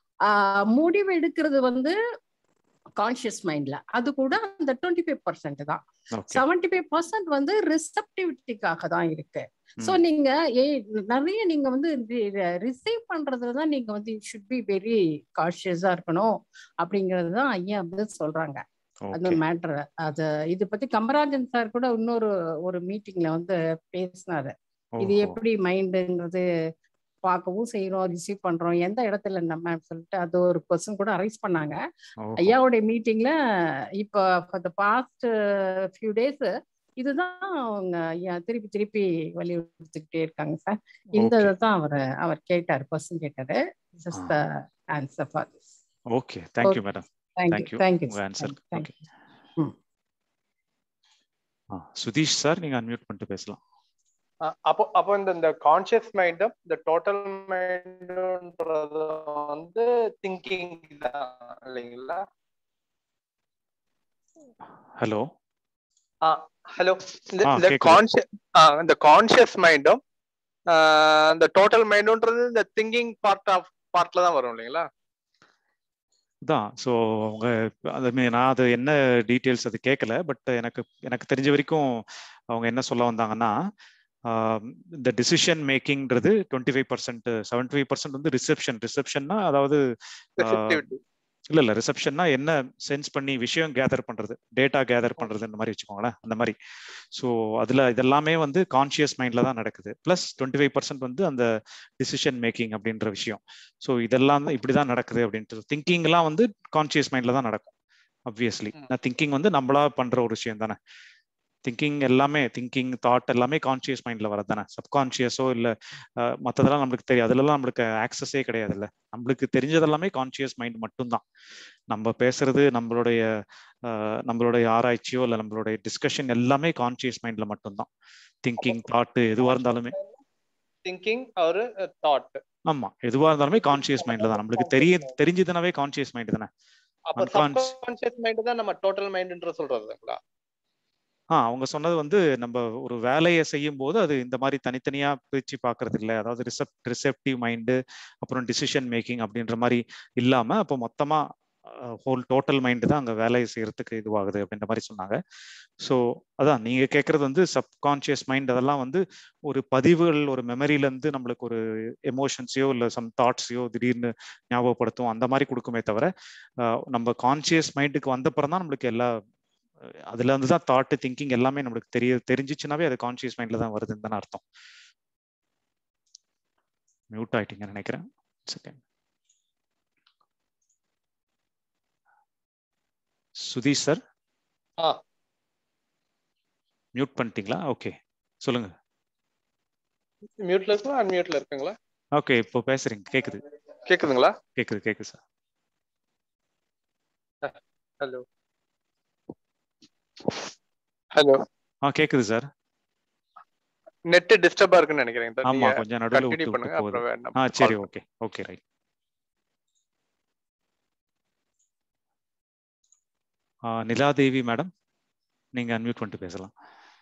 ஆஹ் முடிவு எடுக்கிறது வந்து கான்சியஸ் மைண்ட்ல அது கூட அந்த டுவெண்ட்டி ஃபைவ் பர்சன்ட் தான் ஓகே செவன்டி ஃபைவ் பர்சன்ட் வந்து ரிசப்டிவிட்டிக்காக தான் இருக்கு ஸோ ம். நீங்க ஏ- நிறைய நீங்க வந்து ரிசீவ் பண்றதுல தான் நீங்க வந்து ஷுட் பி வெரி கான்சியஸா இருக்கணும் அப்படிங்கிறது தான் ஐயா வந்து சொல்றாங்க அந்த ஓகே மேட்ரு அது இது பத்தி கமராஜன் சார் கூட இன்னொரு ஒரு மீட்டிங்ல வந்து பேசினாரு இது ஓஹோ எப்படி மைண்டுங்கிறது பார்க்கவும் செய்யறோம் ரிசீவ் பண்றோம் எந்த இடத்துல நம்ம சொல்லிட்டு அது ஒரு கொஸ்டின் கூட அரைஸ் பண்ணாங்க ஓஹோ ஐயாவுடைய மீட்டிங்ல இப்போ for the past few days இதுதான் அவங்க ஐயா திருப்பி திருப்பி வலியுறுத்திக்கிட்டே இருக்காங்க சார் இந்த ஓகே இதை தான் அவர் அவர் கேட்டார் கொஸ்டின் கேட்டாரு just the answer for this okay thank you madam thank you thank you thank you உங்க ஆன்சர் தேங்க்யூ ஓகே ஆ சுதீஷ் சார் நீங்க அன்மியூட் பண்ணிட்டு பேசலாம் அஹ் அப்போ அப்போ இந்த இந்த கான்சியஸ் மைண்டும் இந்த டோட்டல் மைண்டுன்றது வந்து திங்கிங் தான் இல்லைங்களா ஹலோ ஹலோ இந்த ஆ, இந்த கேக்குது. கான்சியஸ் இந்த கான்சியஸ் மைண்டும் இந்த டோட்டல் மைண்டுன்றது இந்த திங்கிங் பார்ட் ஆஃப் பார்ட்ல தான் வரும் இல்லைங்களா தான் ஸோ அவங்க அது மீ- நான் அது என்ன டீட்டெயில்ஸ் அது கேட்கல பட் எனக்கு எனக்கு தெரிஞ்ச வரைக்கும் அவங்க என்ன சொல்ல வந்தாங்கன்னா ஆஹ் இந்த டிசிஷன் மேக்கிங்ன்றது twenty five percent seventy five percent வந்து ரிசெப்ஷன் ரிசெப்ஷன்னா அதாவது ஆஹ் Receptivity. இல்ல இல்ல ரிசப்ஷன்னா என்ன சென்ஸ் பண்ணி விஷயம் கேதர் பண்றது டேட்டா கேதர் பண்றது இந்த மாதிரி வச்சுக்கோங்களேன் அந்த மாதிரி ஸோ அதுல இதெல்லாமே வந்து கான்சியஸ் மைண்ட்ல தான் நடக்குது பிளஸ் டுவெண்ட்டி ஃபைவ் பர்சன்ட் வந்து அந்த டிசிஷன் மேக்கிங் அப்படின்ற விஷயம் ஸோ இதெல்லாம் தான் இப்படிதான் நடக்குது அப்படின்ட்டு திங்கிங்லாம் வந்து கான்சியஸ் மைண்ட்ல தான் நடக்கும் அப்வியஸ்லி ம். திங்கிங் வந்து நம்மளா பண்ற ஒரு விஷயம் தானே திங்கிங் எல்லாமே திங்கிங் தாட் எல்லாமே கான்சியஸ் மைண்ட்ல வரது தானே சப்கான்சியஸோ இல்ல அஹ், மத்ததெல்லாம் நம்மளுக்கு தெரியும் அதுலலாம் நம்மளுக்கு ஆக்சஸே கிடையாது இல்ல நம்மளுக்கு தெரிஞ்சதெல்லாமே கான்சியஸ் மைண்ட் மட்டும்தான் நம்ம பேசுறது நம்மளுடைய அஹ், நம்மளுடைய ஆராய்ச்சியோ இல்ல நம்மளுடைய டிஸ்கஷன் எல்லாமே கான்சியஸ் மைண்ட்ல மட்டும்தான் திங்கிங் தாட் எதுவா இருந்தாலுமே திங்கிங் ஒரு தாட் ஆமா எதுவா இருந்தாலுமே கான்சியஸ் மைண்ட்ல தான் நம்மளுக்கு தெரிய தெரிஞ்சதுனாவே கான்சியஸ் மைண்ட் தானே அப்ப Unconscious. சப்கான்சியஸ் மைண்ட் தான் நம்ம டோட்டல் மைண்ட்ன்ற சொல்றதுங்களா ஆ அவங்க சொன்னது வந்து நம்ம ஒரு வேலையை செய்யும் போது அது இந்த மாதிரி தனித்தனியா பிரிச்சு பார்க்கிறது இல்லை அதாவது ரிசப் ரிசெப்டிவ் மைண்டு அப்புறம் டிசிஷன் மேக்கிங் அப்படின்ற மாதிரி இல்லாம அப்போ மொத்தமா ஹோல் டோட்டல் மைண்டு தான் அங்க வேலையை செய்யறதுக்கு இதுவாகுது அப்படின்ற மாதிரி சொன்னாங்க ஸோ அதான் நீங்க கேட்கறது வந்து சப்கான்சியஸ் மைண்ட் அதெல்லாம் வந்து ஒரு பதிவுகள் ஒரு மெமரியில இருந்து நம்மளுக்கு ஒரு எமோஷன்ஸையோ இல்லை சம் தாட்ஸையோ திடீர்னு ஞாபகப்படுத்தும் அந்த மாதிரி கொடுக்குமே தவிர ஆஹ் நம்ம கான்சியஸ் மைண்டுக்கு வந்தப்புறம் தான் நம்மளுக்கு எல்லா அஹ் அதுல இருந்து தான் தாட் திங்கிங் எல்லாமே நம்மளுக்கு தெரிய தெரிஞ்சிச்சுனாவே அது கான்சியஸ் மைண்ட்ல தான் வருதுன்னு தானே அர்த்தம் மியூட் ஆயிட்டீங்கன்னு நினைக்கிறேன் செகண்ட் சுதீஷ் சார் ஆ மியூட் பண்ணிட்டீங்களா ஓகே சொல்லுங்க மியூட்ல இருக்குங்களா அன்மியூட்ல இருக்குங்களா ஓகே இப்போ பேசுறீங்க கேக்குது கேக்குதுங்களா கேக்குது கேக்குது சார் ஹலோ ஹலோ ஆ கேக்குது சார் நெட் டிஸ்டர்பா இருக்குன்னு நினைக்கிறேன் ஆமா நீங்க கொஞ்சம் நடுவில் கண்டினியூ விட்டு விட்டு பண்ணுங்க போகுது அப்புறம் வேண்டாம் ஆ சரி okay okay right Niladevi madam நீங்க அன்மியூட் பண்ணிட்டு பேசலாம்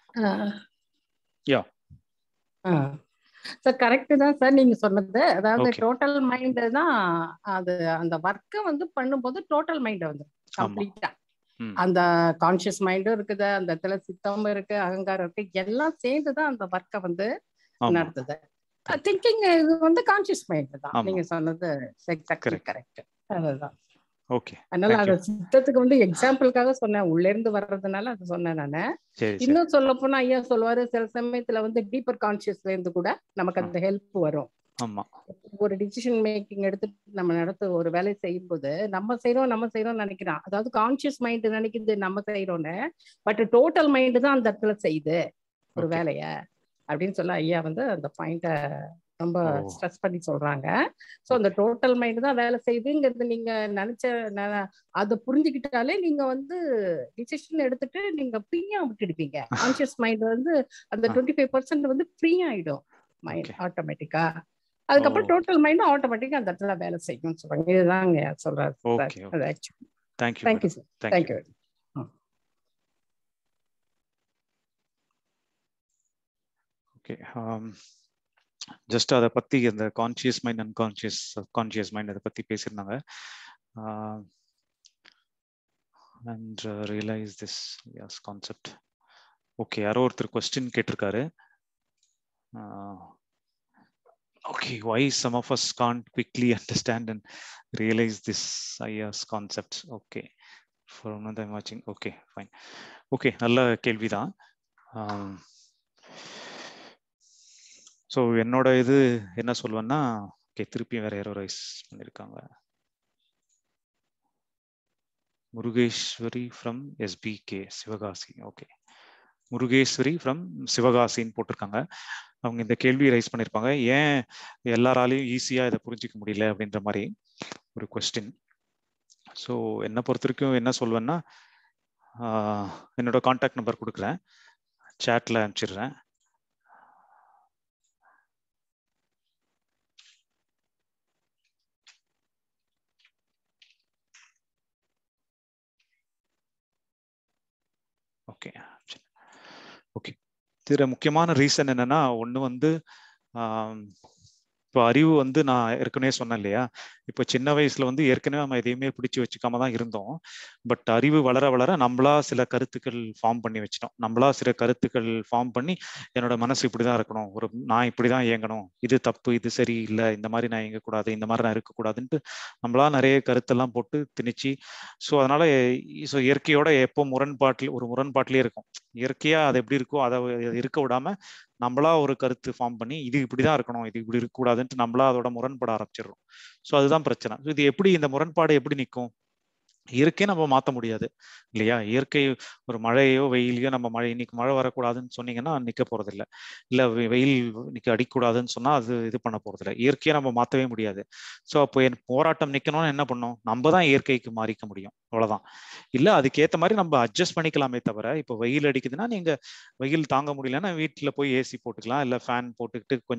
Yeah. சார் கரெக்ட் தான் சார் நீங்க சொன்னது அதாவது Okay. டோட்டல் மைண்ட் தான் அது அந்த ஒர்க்கை வந்து பண்ணும்போது டோட்டல் மைண்ட் வந்து ஆமா. கம்ப்ளீட்டா ம். அந்த கான்சியஸ் மைண்டும் இருக்குது அந்த இடத்துல சித்தம் இருக்கு அகங்காரம் இருக்கு எல்லாம் சேர்ந்து தான் அந்த ஒர்க்கை வந்து ஆமா நடத்துது திங்கிங் இது வந்து கான்சியஸ் மைண்ட் தான் ஆமா. நீங்க சொன்னது எக்ஸாக்ட்லி Correct. கரெக்ட் அதுதான் ஓகே அதனால Thank அத you. சித்தத்துக்கு வந்து எக்ஸாம்பிளுக்காக சொன்னேன் உள்ள இருந்து வர்றதுனால அது சொன்னேன் நானு சரி சரி இன்னும் சொல்ல போனா ஐயா சொல்லுவாரு சில சமயத்துல வந்து டீப்பர் கான்சியஸ்ல இருந்து கூட நமக்கு அந்த ஹெல்ப் வரும் ஆமா ஒரு டிசிஷன் மேக்கிங் எடுத்துட்டு நம்ம நடத்த ஒரு வேலை செய்யும் போது நம்ம செய்யறோம் நம்ம செய்யறோம் நினைக்கிறோம் அதாவது கான்சியஸ் மைண்ட் நினைக்குது நம்ம செய்யறோம்னு பட் டோட்டல் மைண்ட் தான் அந்த இடத்துல செய்யுது ஒரு Okay. வேலைய அப்படின்னு சொல்ல ஐயா வந்து அந்த பாயிண்ட ரொம்ப ஓ. ஸ்ட்ரெஸ் பண்ணி சொல்றாங்க சோ அந்த டோட்டல் மைண்ட் தான் வேலை செய்யுதுங்கிறது நீங்க நினைச்ச ந- அதை புரிஞ்சுக்கிட்டாலே நீங்க வந்து டிசிஷன் எடுத்துட்டு நீங்க ஃப்ரீயா விட்டுடுப்பீங்க கான்சியஸ் மைண்ட் வந்து அந்த ஆ. டுவெண்ட்டி ஃபைவ் பர்சன்ட் வந்து ஃப்ரீ ஆயிடும் மைண்ட் Okay. ஆட்டோமேட்டிக்கா அதுக்கப்புறம் ஓ. டோட்டல் மைண்ட் ஆட்டோமேட்டிக்கா அந்த இடத்துல வேலை செய்யும்னு சொல்றாங்க இதுதாங்க சொல்றாரு சார் Okay, அது okay. Actually thank you thank you sir thank you thank you okay just அதை பத்தி அந்த conscious mind unconscious conscious mind அதை பத்தி பேசியிருந்தாங்க அண்ட் ரியலைஸ் திஸ் யாஸ் கான்செப்ட் ஓகே யாரோ ஒருத்தர் கொஸ்டின் கேட்டிருக்காரு okay why some of us can't quickly understand and realise this ஐயாஸ் concepts okay for one time வாட்சிங் ஓகே ஃபைன் ஓகே நல்ல கேள்விதான் ஸோ என்னோட இது என்ன சொல்லுவேன்னா ஓகே திருப்பி வேற யாரோ ரைஸ் பண்ணியிருக்காங்க Murugeswari from SPK Sivakasi okay Murugeswari from சிவகாசின்னு போட்டிருக்காங்க அவங்க இந்த கேள்வி ரைஸ் பண்ணியிருப்பாங்க ஏன் எல்லாராலையும் ஈஸியாக இதை புரிஞ்சிக்க முடியல அப்படின்ற மாதிரி ஒரு கொஸ்டின் ஸோ என்னை பொறுத்த வரைக்கும் என்ன சொல்வேன்னா ஆஹ் என்னோட காண்டாக்ட் நம்பர் கொடுக்குறேன் சேட்டில் அனுப்பிச்சிடுறேன் ஓகே ஓகே இதில் முக்கியமான ரீசன் என்னன்னா ஒன்று வந்து இப்போ அறிவு வந்து நான் ஏற்கனவே சொன்னேன் இல்லையா இப்போ சின்ன வயசுல வந்து ஏற்கனவே நம்ம எதையுமே பிடிச்சி வச்சுக்காம தான் இருந்தோம் பட் அறிவு வளர வளர நம்மளா சில கருத்துக்கள் ஃபார்ம் பண்ணி வச்சிட்டோம் நம்மளா சில கருத்துக்கள் ஃபார்ம் பண்ணி என்னோட மனசு இப்படிதான் இருக்கணும் ஒரு நான் இப்படிதான் இயங்கணும் இது தப்பு இது சரி இல்லை இந்த மாதிரி நான் இயங்கக்கூடாது இந்த மாதிரி நான் இருக்கக்கூடாதுன்ட்டு நம்மளா நிறைய கருத்தெல்லாம் போட்டு திணிச்சு ஸோ அதனால ஸோ இயற்கையோட எப்போ முரண்பாட்டில் ஒரு முரண்பாட்டிலே இருக்கும் இயற்கையா அது எப்படி இருக்கோ அதை இருக்க விடாம நம்மளா ஒரு கருத்து ஃபார்ம் பண்ணி இது இப்படிதான் இருக்கணும் இது இப்படி இருக்கக்கூடாதுன்ட்டு நம்மளா அதோட முரண்பட ஆரம்பிச்சிடுறோம் ஸோ அதுதான் பிரச்சனை இது எப்படி இந்த முரண்பாடு எப்படி நிற்கும் இயற்கையை நம்ம மாற்ற முடியாது இல்லையா இயற்கை ஒரு மழையோ வெயிலையோ நம்ம மழை இன்னைக்கு மழை வரக்கூடாதுன்னு சொன்னீங்கன்னா நிற்க போறது இல்லை இல்லை வெயில் இன்னைக்கு அடிக்கூடாதுன்னு சொன்னா அது இது பண்ண போறது இல்லை இயற்கையை நம்ம மாற்றவே முடியாது ஸோ அப்போ என் போராட்டம் நிற்கணும்னு என்ன பண்ணோம் நம்ம தான் இயற்கைக்கு மாறிக்க முடியும் அவ்வளவுதான் இல்லை அதுக்கேற்ற மாதிரி நம்ம அட்ஜஸ்ட் பண்ணிக்கலாமே தவிர இப்போ வெயில் அடிக்குதுன்னா நீங்க வெயில் தாங்க முடியலன்னா வீட்டில் போய் ஏசி போட்டுக்கலாம் இல்லை ஃபேன் போட்டுக்கிட்டு கொஞ்சம்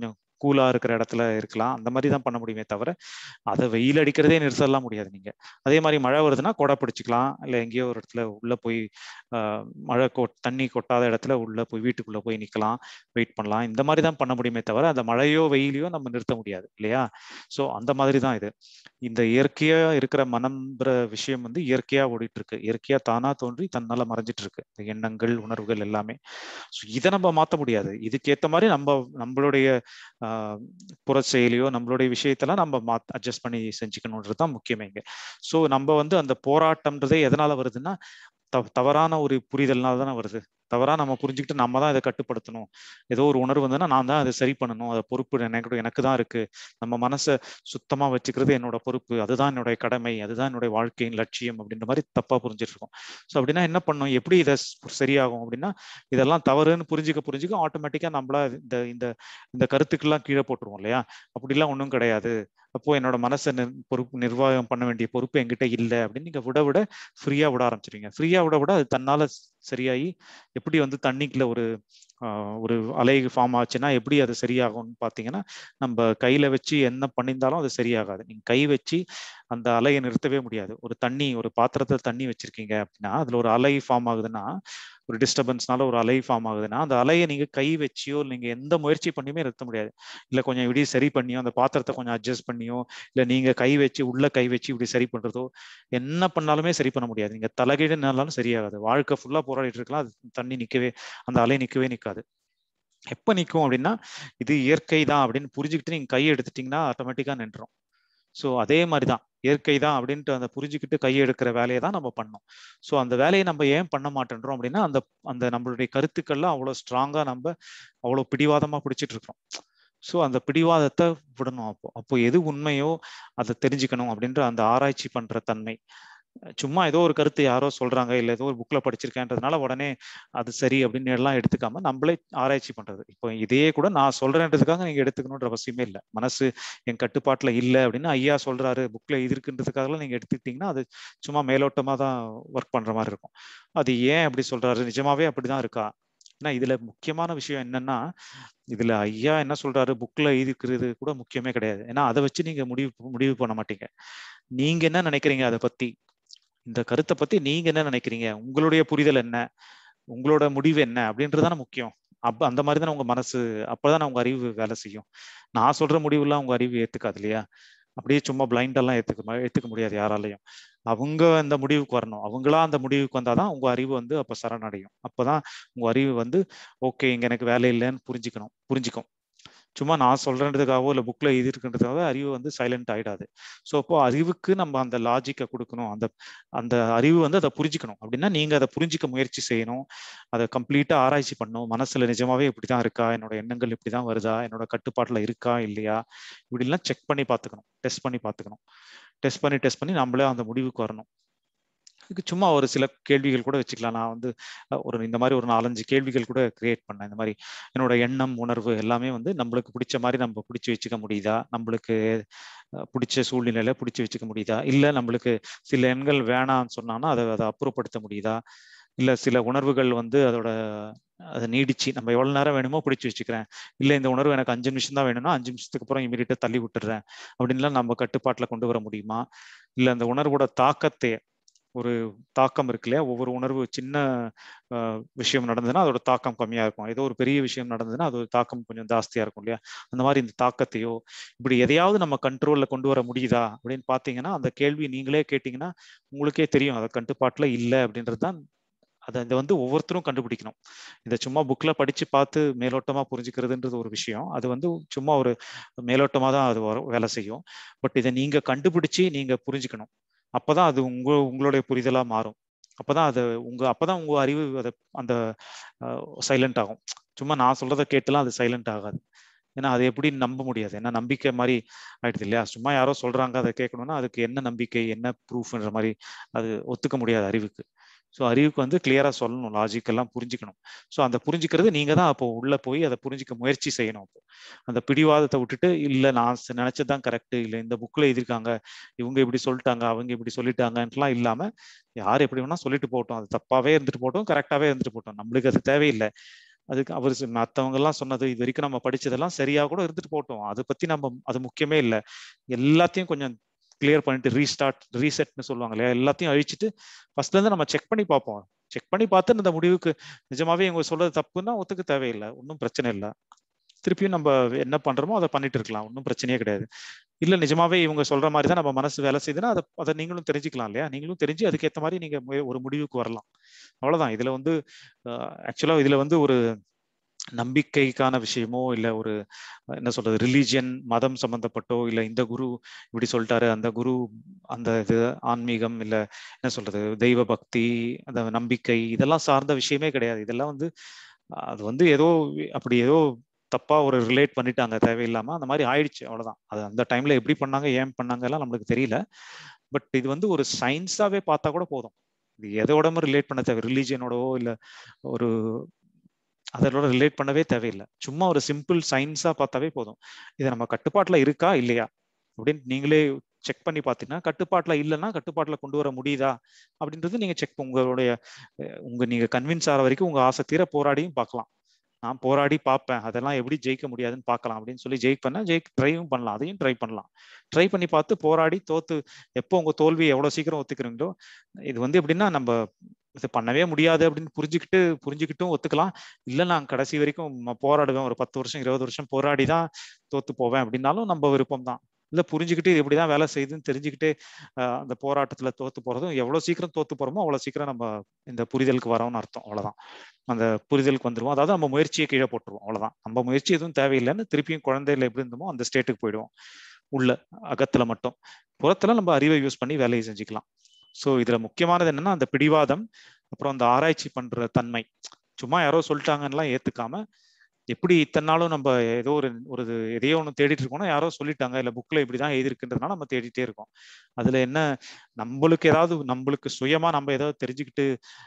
கூலா இருக்கிற இடத்துல இருக்கலாம் அந்த மாதிரி தான் பண்ண முடியுமே தவிர அதை வெயில் அடிக்கிறதே நிறுத்தலாம் முடியாது நீங்க அதே மாதிரி மழை வருதுன்னா கொடை பிடிச்சிக்கலாம் இல்லை எங்கேயோ ஒரு இடத்துல உள்ள போய் ஆஹ், மழை கொ தண்ணி கொட்டாத இடத்துல உள்ள போய் வீட்டுக்குள்ள போய் நிக்கலாம் வெயிட் பண்ணலாம் இந்த மாதிரி தான் பண்ண முடியுமே தவிர அந்த மழையோ வெயிலையோ நம்ம நிறுத்த முடியாது இல்லையா ஸோ அந்த மாதிரி தான் இது இந்த இயற்கையா இருக்கிற மனம்ன்ற விஷயம் வந்து இயற்கையா ஓடிட்டு இருக்கு இயற்கையா தானா தோன்றி தன்னால மறைஞ்சிட்டு இருக்கு இந்த எண்ணங்கள் உணர்வுகள் எல்லாமே ஸோ இதை நம்ம மாத்த முடியாது இதுக்கேத்த மாதிரி நம்ம நம்மளுடைய ஆஹ், புற செயலியோ நம்மளுடைய விஷயத்தெல்லாம் நம்ம மா அட்ஜஸ்ட் பண்ணி செஞ்சுக்கணுன்றது தான் முக்கியமே இங்க ஸோ நம்ம வந்து அந்த போராட்டம்ன்றதே எதனால வருதுன்னா தவ தவறான ஒரு புரிதல்னால தானே வருது தவறா நம்ம புரிஞ்சுக்கிட்டு நம்ம தான் இதை கட்டுப்படுத்தணும் ஏதோ ஒரு உணர்வு வந்ததுன்னா நான் தான் அதை சரி பண்ணணும் அதை பொறுப்பு எனக்கு எனக்கு தான் இருக்கு நம்ம மனசை சுத்தமா வச்சுக்கிறது என்னோட பொறுப்பு அதுதான் என்னுடைய கடமை அதுதான் என்னுடைய வாழ்க்கையின் லட்சியம் அப்படின்ற மாதிரி தப்பா புரிஞ்சிட்டு இருக்கோம் ஸோ அப்படின்னா என்ன பண்ணும் எப்படி இதை ஸ்- சரியாகும் அப்படின்னா இதெல்லாம் தவறுன்னு புரிஞ்சுக்க புரிஞ்சுக்க ஆட்டோமேட்டிக்கா நம்மளா இந்த இந்த இந்த கருத்துக்கெல்லாம் கீழே போட்டுருவோம் இல்லையா அப்படிலாம் ஒன்றும் கிடையாது அப்போ என்னோட மனசை நிர் பொறுப்பு நிர்வாகம் பண்ண வேண்டிய பொறுப்பு என்கிட்ட இல்லை அப்படின்னு நீங்க விட விட ஃப்ரீயா விட ஆரம்பிச்சிருவீங்க ஃப்ரீயா விட விட அது தன்னால ஸ்- சரியாகி எப்படி வந்து தண்ணிக்குள்ள ஒரு ஆஹ், ஒரு அலை ஃபார்ம் ஆச்சுன்னா எப்படி அது சரியாகும்னு பார்த்தீங்கன்னா நம்ம கையில வச்சு என்ன பண்ணியிருந்தாலும் அது சரியாகாது நீங்க கை வச்சு அந்த அலையை நிறுத்தவே முடியாது ஒரு தண்ணி ஒரு பாத்திரத்துல தண்ணி வச்சிருக்கீங்க அப்படின்னா அதுல ஒரு அலை ஃபார்ம் ஆகுதுன்னா ஒரு டிஸ்டர்பன்ஸ்னால ஒரு அலை ஃபார்ம் ஆகுதுன்னா அந்த அலையை நீங்க கை வச்சியோ நீங்க எந்த முயற்சி பண்ணியுமே நிறுத்த முடியாது இல்ல கொஞ்சம் இப்படி சரி பண்ணியோ அந்த பாத்திரத்தை கொஞ்சம் அட்ஜஸ்ட் பண்ணியோ இல்ல நீங்க கை வச்சு உள்ள கை வச்சு இப்படி சரி பண்றதோ என்ன பண்ணாலுமே சரி பண்ண முடியாது நீங்க தலைகீழ நின்னாலும் சரியாகாது வாழ்க்கை ஃபுல்லா போராடிட்டு இருக்கலாம் அது தண்ணி நிக்கவே அந்த அலை நிக்கவே நிக்காது எப்ப நிக்கும் அப்படின்னா இது இயற்கை தான் அப்படின்னு புரிஞ்சுக்கிட்டு நீங்க கை எடுத்துட்டீங்கன்னா ஆட்டோமேட்டிக்கா நின்றோம் ஸோ அதே மாதிரி தான் இயற்கை தான் அப்படின்ட்டு அந்த புரிஞ்சுக்கிட்டு கை எடுக்கிற வேலையை தான் நம்ம பண்ணோம் ஸோ அந்த வேலையை நம்ம ஏன் பண்ண மாட்டேன்றோம் அப்படின்னா அந்த அந்த நம்மளுடைய கருத்துக்கள்லாம் அவ்வளோ ஸ்ட்ராங்கா நம்ம அவ்வளோ பிடிவாதமா பிடிச்சிட்டு இருக்கோம் ஸோ அந்த பிடிவாதத்தை விடணும் அப்போ அப்போ எது உண்மையோ அதை தெரிஞ்சுக்கணும் அப்படின்ற அந்த ஆராய்ச்சி பண்ற தன்மை சும்மா ஏதோ ஒரு கருத்து யாரோ சொல்றாங்க இல்ல ஏதோ ஒரு புக்ல படிச்சிருக்கேன்றதுனால உடனே அது சரி அப்படின்னு எல்லாம் எடுத்துக்காம நம்மளே ஆராய்ச்சி பண்றது இப்போ இதே கூட நான் சொல்றேன்றதுக்காக நீங்க எடுத்துக்கணுன்ற அவசியமே இல்லை மனசு என் கட்டுப்பாட்டுல இல்லை அப்படின்னு ஐயா சொல்றாரு புக்ல இது இருக்குன்றதுக்காக நீங்க எடுத்துக்கிட்டீங்கன்னா அது சும்மா மேலோட்டமா தான் ஒர்க் பண்ற மாதிரி இருக்கும் அது ஏன் அப்படி சொல்றாரு நிஜமாவே அப்படிதான் இருக்கா ஏன்னா இதுல முக்கியமான விஷயம் என்னன்னா இதுல ஐயா என்ன சொல்றாரு புக்ல இருக்கிறது கூட முக்கியமே கிடையாது ஏன்னா அதை வச்சு நீங்க முடிவு முடிவு பண்ண மாட்டீங்க நீங்க என்ன நினைக்கிறீங்க அதை பத்தி இந்த கருத்தை பத்தி நீங்க என்ன நினைக்கிறீங்க உங்களுடைய புரிதல் என்ன உங்களோட முடிவு என்ன அப்படின்றதுதானே முக்கியம் அப்ப அந்த மாதிரி தானே உங்க மனசு அப்பதானே உங்க அறிவு வேலை செய்யும் நான் சொல்ற முடிவுலாம் உங்க அறிவு ஏத்துக்காது இல்லையா அப்படியே சும்மா பிளைண்டெல்லாம் ஏத்துக்க ஏத்துக்க முடியாது யாராலையும் அவங்க அந்த முடிவுக்கு வரணும் அவங்களா அந்த முடிவுக்கு வந்தாதான் உங்க அறிவு வந்து அப்ப சரணடையும் அப்பதான் உங்க அறிவு வந்து ஓகே இங்க எனக்கு வேலை இல்லைன்னு புரிஞ்சுக்கணும் புரிஞ்சுக்கும் சும்மா நான் சொல்றதுக்காகவோ இல்லை புக்ல இது இருக்குன்றதுக்காக அறிவு வந்து சைலண்ட் ஆயிடாது ஸோ அப்போ அறிவுக்கு நம்ம அந்த லாஜிக்கை கொடுக்கணும் அந்த அந்த அறிவு வந்து அதை புரிஞ்சுக்கணும் அப்படின்னா நீங்க அதை புரிஞ்சிக்க முயற்சி செய்யணும் அதை கம்ப்ளீட்டா ஆராய்ச்சி பண்ணணும் மனசுல நிஜமாவே இப்படிதான் இருக்கா என்னோட எண்ணங்கள் இப்படிதான் வருதா என்னோட கட்டுப்பாட்டுல இருக்கா இல்லையா இப்படிலாம் செக் பண்ணி பார்த்துக்கணும் டெஸ்ட் பண்ணி பார்த்துக்கணும் டெஸ்ட் பண்ணி டெஸ்ட் பண்ணி நம்மளே அந்த முடிவுக்கு வரணும் இதுக்கு சும்மா ஒரு சில கேள்விகள் கூட வச்சுக்கலாம் நான் வந்து ஒரு இந்த மாதிரி ஒரு நாலஞ்சு கேள்விகள் கூட கிரியேட் பண்ணேன் இந்த மாதிரி என்னோட எண்ணம் உணர்வு எல்லாமே வந்து நம்மளுக்கு பிடிச்ச மாதிரி நம்ம பிடிச்சி வச்சுக்க முடியுதா நம்மளுக்கு பிடிச்ச சூழ்நிலையில பிடிச்சி வச்சுக்க முடியுதா இல்லை நம்மளுக்கு சில எண்கள் வேணாம்னு சொன்னான்னா அதை அதை அப்புறப்படுத்த முடியுதா இல்லை சில உணர்வுகள் வந்து அதோட அதை நீடிச்சு நம்ம எவ்வளவு நேரம் வேணுமோ பிடிச்சி வச்சுக்கிறேன் இல்லை இந்த உணர்வு எனக்கு அஞ்சு நிமிஷம் தான் வேணும்னா அஞ்சு நிமிஷத்துக்கு அப்புறம் இமீடியட்டா தள்ளி விட்டுறேன் அப்படின்லாம் நம்ம கட்டுப்பாட்டில் கொண்டு வர முடியுமா இல்லை அந்த உணர்வோட தாக்கத்தை ஒரு தாக்கம் இருக்கு இல்லையா ஒவ்வொரு உணர்வு சின்ன விஷயம் நடந்ததுன்னா அதோட தாக்கம் கம்மியா இருக்கும் ஏதோ ஒரு பெரிய விஷயம் நடந்ததுன்னா அது தாக்கம் கொஞ்சம் ஜாஸ்தியா இருக்கும் இல்லையா அந்த மாதிரி இந்த தாக்கத்தையோ இப்படி எதையாவது நம்ம கண்ட்ரோல்ல கொண்டு வர முடியுதா அப்படின்னு பாத்தீங்கன்னா அந்த கேள்வி நீங்களே கேட்டீங்கன்னா உங்களுக்கே தெரியும் அதை கட்டுப்பாட்டுல இல்லை அப்படின்றது தான் அதை இதை வந்து ஒவ்வொருத்தரும் கண்டுபிடிக்கணும் இதை சும்மா புக்ல படிச்சு பார்த்து மேலோட்டமா புரிஞ்சுக்கிறதுன்றது ஒரு விஷயம் அது வந்து சும்மா ஒரு மேலோட்டமா தான் அது வேலை செய்யும் பட் இதை நீங்க கண்டுபிடிச்சு நீங்க புரிஞ்சுக்கணும் அப்பதான் அது உங்க உங்களுடைய புரிதலா மாறும் அப்பதான் அது உங்க அப்பதான் உங்க அறிவு அதை அந்த சைலண்ட் ஆகும் சும்மா நான் சொல்றதை கேட்டுலாம் அது சைலண்ட் ஆகாது ஏன்னா அது எப்படி நம்ப முடியாது ஏன்னா நம்பிக்கை மாதிரி ஆயிடுது இல்லையா சும்மா யாரோ சொல்றாங்க அதை கேட்கணும்னா அதுக்கு என்ன நம்பிக்கை என்ன ப்ரூஃப்ன்ற மாதிரி அது ஒத்துக்க முடியாது அறிவுக்கு ஸோ அறிவுக்கு வந்து கிளியரா சொல்லணும் லாஜிக் எல்லாம் புரிஞ்சுக்கணும் ஸோ அந்த புரிஞ்சுக்கிறது நீங்க தான் அப்போ உள்ள போய் அதை புரிஞ்சுக்க முயற்சி செய்யணும் அப்போ அந்த பிடிவாதத்தை விட்டுட்டு இல்லை நான் நினைச்சதுதான் கரெக்ட் இல்லை இந்த புக்ல எழுதியிருக்காங்க இவங்க இப்படி சொல்லிட்டாங்க அவங்க இப்படி சொல்லிட்டாங்கன்ட்டுலாம் இல்லாம யார் எப்படி வேணா சொல்லிட்டு போட்டோம் அது தப்பாவே இருந்துட்டு போட்டோம் கரெக்டாவே இருந்துட்டு போட்டோம் நம்மளுக்கு அது தேவையில்லை அதுக்கு அவர் மற்றவங்க எல்லாம் சொன்னது இது வரைக்கும் நம்ம படிச்சதெல்லாம் சரியா கூட இருந்துட்டு போட்டோம் அதை பத்தி நம்ம அது முக்கியமே இல்லை எல்லாத்தையும் கொஞ்சம் கிளியர் பண்ணிட்டு ரீஸ்டார்ட் ரீசெட்னு சொல்லுவாங்க இல்லையா எல்லாத்தையும் அழிச்சிட்டு ஃபர்ஸ்ட்ல இருந்து நம்ம செக் பண்ணி பார்ப்போம் செக் பண்ணி பார்த்து இந்த முடிவுக்கு நிஜமாவே இவங்க சொல்றது தப்புன்னா ஒத்துக்க தேவையில்லை ஒன்றும் பிரச்சனை இல்லை திருப்பியும் நம்ம என்ன பண்றோமோ அதை பண்ணிட்டு இருக்கலாம் ஒன்றும் பிரச்சனையே கிடையாது இல்ல நிஜமாவே இவங்க சொல்ற மாதிரி தான் நம்ம மனசு வேலை செய்யுதுன்னா அதை அதை நீங்களும் தெரிஞ்சுக்கலாம் இல்லையா நீங்களும் தெரிஞ்சு அதுக்கேற்ற மாதிரி நீங்க ஒரு முடிவுக்கு வரலாம் அவ்வளவுதான் இதுல வந்து ஆக்சுவலா இதுல வந்து ஒரு நம்பிக்கைக்கான விஷயமோ இல்ல ஒரு என்ன சொல்றது ரிலீஜியன் மதம் சம்பந்தப்பட்டோ இல்ல இந்த குரு இப்படி சொல்லிட்டாரு அந்த குரு அந்த இது ஆன்மீகம் இல்ல என்ன சொல்றது தெய்வ பக்தி அந்த நம்பிக்கை இதெல்லாம் சார்ந்த விஷயமே கிடையாது இதெல்லாம் வந்து அது வந்து ஏதோ அப்படி ஏதோ தப்பா ஒரு ரிலேட் பண்ணிட்டாங்க தேவையில்லாம அந்த மாதிரி ஆயிடுச்சு அவ்வளவுதான் அது அந்த டைம்ல எப்படி பண்ணாங்க ஏன் பண்ணாங்க எல்லாம் நம்மளுக்கு தெரியல பட் இது வந்து ஒரு சயின்ஸாவே பார்த்தா கூட போதும் இது எதோடமும் ரிலேட் பண்ண தேவை ரிலீஜியனோடவோ இல்ல ஒரு அதோட ரிலேட் பண்ணவே தேவையில்லை சும்மா ஒரு சிம்பிள் சயின்ஸா பார்த்தாவே போதும் இது நம்ம கட்டுப்பாட்டுல இருக்கா இல்லையா அப்படின்னு நீங்களே செக் பண்ணி பார்த்தீங்கன்னா கட்டுப்பாட்டுல இல்லைன்னா கட்டுப்பாட்டுல கொண்டு வர முடியுதா அப்படின்றது நீங்க செக் உங்களுடைய உங்க நீங்க கன்வின்ஸ் ஆகிற வரைக்கும் உங்க ஆசை தீர போராடியும் பார்க்கலாம் நான் போராடி பார்ப்பேன் அதெல்லாம் எப்படி ஜெயிக்க முடியாதுன்னு பார்க்கலாம் அப்படின்னு சொல்லி ஜெயிக் பண்ண ஜெயிக் ட்ரைவும் பண்ணலாம் அதையும் ட்ரை பண்ணலாம் ட்ரை பண்ணி பார்த்து போராடி தோத்து எப்போ உங்க தோல்வி எவ்வளவு சீக்கிரம் ஒத்துக்கிறீங்களோ இது வந்து எப்படின்னா நம்ம இது பண்ணவே முடியாது அப்படின்னு புரிஞ்சுக்கிட்டு புரிஞ்சுக்கிட்டும் ஒத்துக்கலாம் இல்லை நான் கடைசி வரைக்கும் போராடுவேன் ஒரு பத்து வருஷம் இருபது வருஷம் போராடி தான் தோத்து போவேன் அப்படின்னாலும் நம்ம விருப்பம் தான் இல்லை புரிஞ்சுக்கிட்டு எப்படிதான் வேலை செய்யுதுன்னு தெரிஞ்சுக்கிட்டு அந்த போராட்டத்துல தோத்து போறதும் எவ்வளவு சீக்கிரம் தோத்து போறோமோ அவ்வளவு சீக்கிரம் நம்ம இந்த புரிதலுக்கு வரோம்னு அர்த்தம் அவ்வளவுதான் அந்த புரிதலுக்கு வந்துருவோம் அதாவது நம்ம முயற்சியை கீழே போட்டுருவோம் அவ்வளவுதான் நம்ம முயற்சி எதுவும் தேவையில்லைன்னு திருப்பியும் குழந்தையில எப்படி இருந்தோமோ அந்த ஸ்டேட்டுக்கு போயிடுவோம் உள்ள அகத்துல மட்டும் புறத்துல நம்ம அறிவை யூஸ் பண்ணி வேலையை செஞ்சுக்கலாம் ஸோ இதுல முக்கியமானது என்னன்னா அந்த பிடிவாதம் அப்புறம் அந்த ஆராய்ச்சி பண்ற தன்மை சும்மா யாரோ சொல்லிட்டாங்கலாம் ஏத்துக்காம எப்படி இத்தனை நாளும் நம்ம ஏதோ ஒரு ஒரு எதையோ ஒன்று தேடிட்டு இருக்கோம்னா யாரோ சொல்லிட்டாங்க இல்லை புக்ல இப்படிதான் எழுதிருக்குன்றதுனால நம்ம தேடிட்டே இருக்கோம் அதுல என்ன நம்மளுக்கு ஏதாவது நம்மளுக்கு சுயமா நம்ம ஏதாவது தெரிஞ்சுக்கிட்டு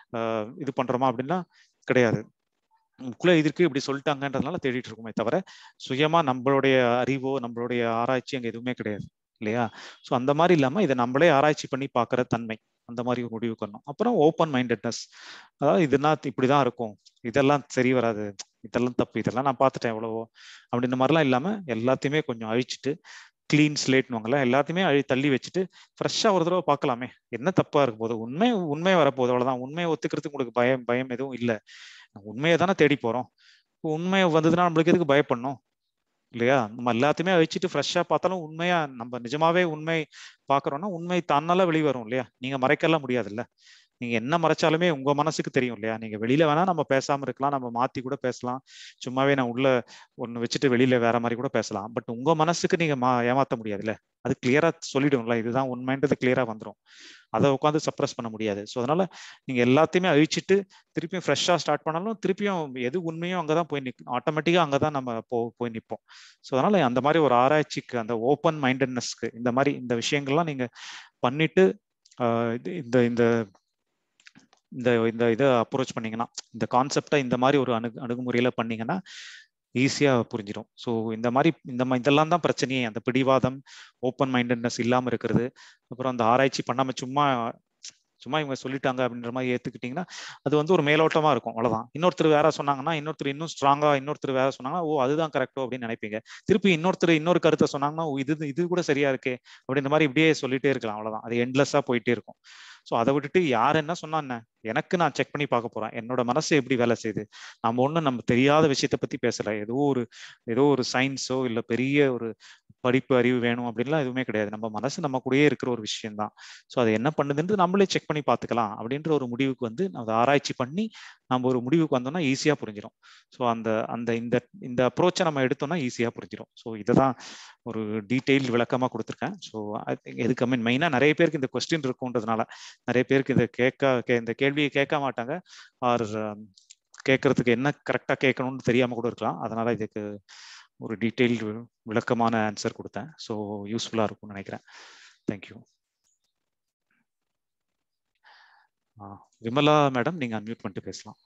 இது பண்றோமா அப்படின்னா கிடையாது புக்ல எதிர்க்கு இப்படி சொல்லிட்டாங்கன்றதுனால தேடிட்டு இருக்கோமே தவிர சுயமா நம்மளுடைய அறிவோ நம்மளுடைய ஆராய்ச்சி அங்க எதுவுமே கிடையாது இல்லையா ஸோ அந்த மாதிரி இல்லாம இதை நம்மளே ஆராய்ச்சி பண்ணி பார்க்குற தன்மை அந்த மாதிரி ஒரு முடிவு பண்ணணும் அப்புறம் ஓப்பன் மைண்டட்னஸ் அதாவது இதுனா இப்படிதான் இருக்கும் இதெல்லாம் சரி வராது இதெல்லாம் தப்பு இதெல்லாம் நான் பார்த்துட்டேன் எவ்வளவோ அப்படின்ற மாதிரிலாம் இல்லாம எல்லாத்தையுமே கொஞ்சம் அழிச்சிட்டு கிளீன் ஸ்லேட்னுவாங்கல்ல எல்லாத்தையுமே அழி தள்ளி வச்சுட்டு ஃப்ரெஷ்ஷா ஒரு தடவை பார்க்கலாமே என்ன தப்பா இருக்க போகுது உண்மை உண்மை வரப்போகுது அவ்வளவுதான் உண்மையை ஒத்துக்கிறதுக்கு உங்களுக்கு பயம் பயம் எதுவும் இல்லை உண்மையை தானே தேடி போறோம் உண்மை வந்ததுன்னா நம்மளுக்கு எதுக்கு பயப்படணும் இல்லையா நம்ம எல்லாத்தையுமே வச்சுட்டு ஃப்ரெஷ்ஷா பார்த்தாலும் உண்மையா நம்ம நிஜமாவே உண்மை பாக்குறோம்னா உண்மை தன்னால வெளிவரும் இல்லையா நீங்க மறைக்கலாம் முடியாதுல்ல நீங்க என்ன மறைச்சாலுமே உங்க மனசுக்கு தெரியும் இல்லையா நீங்க வெளியில வேணா நம்ம பேசாம இருக்கலாம் நம்ம மாத்தி கூட பேசலாம் சும்மாவே நான் உள்ள ஒண்ணு வச்சுட்டு வெளியில வேற மாதிரி கூட பேசலாம் பட் உங்க மனசுக்கு நீங்க மா ஏமாத்த முடியாதுல்ல அது கிளியரா சொல்லிடும்ல இதுதான் உண்மைன்றது கிளியரா வந்துடும் அதை உட்காந்து சப்ரஸ் பண்ண முடியாது ஸோ அதனால நீங்க எல்லாத்தையுமே அழிச்சிட்டு திருப்பியும் ஃப்ரெஷ்ஷாக ஸ்டார்ட் பண்ணாலும் திருப்பியும் எது உண்மையும் அங்கதான் போய் நிற்கும் ஆட்டோமேட்டிக்காக அங்கதான் நம்ம போ போய் நிற்போம் ஸோ அதனால அந்த மாதிரி ஒரு ஆராய்ச்சிக்கு அந்த ஓப்பன் மைண்டட்னஸ்க்கு இந்த மாதிரி இந்த விஷயங்கள்லாம் நீங்க பண்ணிட்டு இந்த இந்த இந்த இந்த இதை அப்ரோச் பண்ணீங்கன்னா இந்த கான்செப்டை இந்த மாதிரி ஒரு அணு அணுகுமுறையில பண்ணீங்கன்னா ஈஸியா புரிஞ்சிடும் ஸோ இந்த மாதிரி இந்த இதெல்லாம் தான் பிரச்சனையே அந்த பிடிவாதம் ஓப்பன் மைண்டட்னஸ் இல்லாம இருக்கிறது அப்புறம் அந்த ஆராய்ச்சி பண்ணாம சும்மா சும்மா இவங்க சொல்லிட்டாங்க அப்படின்ற மாதிரி ஏத்துக்கிட்டீங்கன்னா அது வந்து ஒரு மேலோட்டமா இருக்கும் அவ்வளவுதான் இன்னொருத்தர் வேற சொன்னாங்கன்னா இன்னொருத்தர் இன்னும் ஸ்ட்ராங்கா இன்னொருத்தர் வேற சொன்னாங்கன்னா ஓ அதுதான் கரெக்டோ அப்படின்னு நினைப்பீங்க திருப்பி இன்னொருத்தர் இன்னொரு கருத்தை சொன்னாங்கன்னா இது இது கூட சரியா இருக்கே அப்படின்ற மாதிரி இப்படியே சொல்லிட்டே இருக்கலாம் அவ்வளவுதான் அது எண்ட்லெஸ்ஸா போயிட்டே இருக்கும் ஸோ அதை விட்டுட்டு யார் என்ன சொன்னா என்ன எனக்கு நான் செக் பண்ணி பார்க்க போறேன் என்னோட மனசு எப்படி வேலை செய்யுது நம்ம ஒன்றும் நம்ம தெரியாத விஷயத்த பத்தி பேசல ஏதோ ஒரு ஏதோ ஒரு சயின்ஸோ இல்லை பெரிய ஒரு படிப்பு அறிவு வேணும் அப்படின்லாம் எதுவுமே கிடையாது நம்ம மனசு நம்ம கூடயே இருக்கிற ஒரு விஷயம் தான் ஸோ அது என்ன பண்ணுதுன்றது நம்மளே செக் பண்ணி பார்த்துக்கலாம் அப்படின்ற ஒரு முடிவுக்கு வந்து அதை ஆராய்ச்சி பண்ணி நம்ம ஒரு முடிவுக்கு வந்தோம்னா ஈஸியாக புரிஞ்சிடும் ஸோ அந்த அந்த இந்த இந்த அப்ரோச்சை நம்ம எடுத்தோம்னா ஈஸியாக புரிஞ்சிடும் ஸோ இதை தான் ஒரு டீட்டெயில் விளக்கமாக கொடுத்துருக்கேன் ஸோ எதுக்கு மீன் மெயினாக நிறைய பேருக்கு இந்த கொஸ்டின் இருக்குன்றதுனால நிறைய பேருக்கு இதை கேட்க இந்த கேள்வியை கேட்க மாட்டாங்க ஆர் கேட்கறதுக்கு என்ன கரெக்டாக கேட்கணும்னு தெரியாமல் கூட இருக்கலாம் அதனால இதுக்கு ஒரு டீட்டெயில் விளக்கமான ஆன்சர் கொடுத்தேன் ஸோ யூஸ்ஃபுல்லாக இருக்கும்னு நினைக்கிறேன் தேங்க்யூ விமலா மேடம் நீங்க அன்மியூட் பண்ணிட்டு பேசலாம்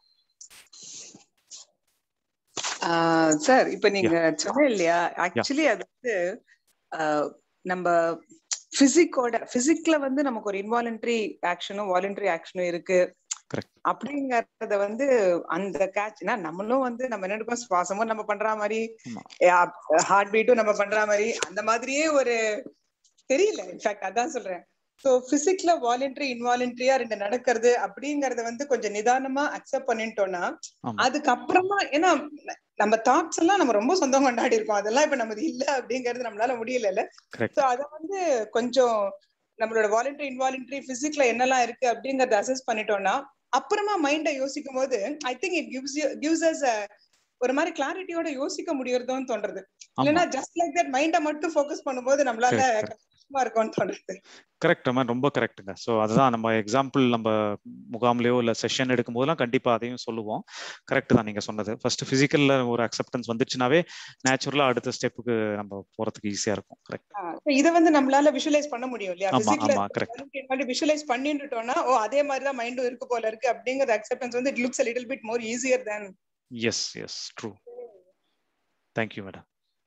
சார் இப்ப நீங்க சொன்ன இல்லையா ஆக்சுவலி அது வந்து நம்ம பிசிக்கோட பிசிக்ல வந்து நமக்கு ஒரு இன்வாலண்டரி ஆக்ஷனும் வாலண்டரி ஆக்ஷனும் இருக்கு கரெக்ட் அப்படிங்கறத வந்து அந்த கேட்ச்னா நம்மளும் வந்து நம்ம என்ன இருக்கோம் சுவாசமும் நம்ம பண்ற மாதிரி ஆமா. ஹார்ட் பீட்டும் நம்ம பண்ற மாதிரி அந்த மாதிரியே ஒரு தெரியல இன்ஃபேக்ட் அதான் சொல்றேன் ஸோ பிசிக்ஸ்ல வாலண்டரி இன்வாலண்டரியா ரெண்டு நடக்கிறது அப்படிங்கறத வந்து கொஞ்சம் நிதானமா அக்செப்ட் பண்ணிட்டோம்னா ஆமா அதுக்கப்புறமா ஏன்னா நம்ம தாட்ஸ் எல்லாம் நம்ம ரொம்ப சொந்தம் கொண்டாடி இருக்கோம் அதெல்லாம் இப்ப நமது இல்ல அப்படிங்கறது நம்மளால முடியல கரெக்ட் ஸோ அத வந்து கொஞ்சம் நம்மளோட வாலண்டரி இன்வாலண்டரி பிசிக்ஸ்ல என்னெல்லாம் இருக்கு அப்படிங்கறத அசஸ் பண்ணிட்டோம்னா அப்புறமா மைண்ட யோசிக்கும் போது I think it gives gives us ஒரு மாதிரி கிளாரிட்டியோட யோசிக்க முடியறதுன்னு தோன்றது ஆமா இல்லைன்னா ஜஸ்ட் லைக் தட் மைண்ட மட்டும் ஃபோக்கஸ் பண்ணும்போது நம்மளால Correct, correct. கஷ்டமா இருக்கும்னு தோன்றது கரெக்ட் மேம் ரொம்ப கரெக்ட்டுங்க ஸோ அதுதான் நம்ம எக்ஸாம்பிள் நம்ம முகாம்லயோ இல்லை செஷன் எடுக்கும் போதெல்லாம் கண்டிப்பா அதையும் சொல்லுவோம் கரெக்ட் தான் நீங்க சொன்னது ஃபர்ஸ்ட் பிசிக்கல்ல ஒரு அக்செப்டன்ஸ் வந்துச்சுனாவே நேச்சுரலா அடுத்த ஸ்டெப்புக்கு நம்ம போறதுக்கு ஈஸியா இருக்கும் கரெக்ட் இதை வந்து நம்மளால விஷுவலைஸ் பண்ண முடியும் இல்லையா ஆமா பிசிக்ஸ்ல ஆமா கரெக்ட் விஷுவலைஸ் பண்ணிட்டுட்டோம்னா ஓ அதே மாதிரி தான் மைண்டும் இருக்கு போல இருக்கு அப்படிங்கிற அக்செப்டன்ஸ் வந்து it looks little bit more easier than yes yes true thank you madam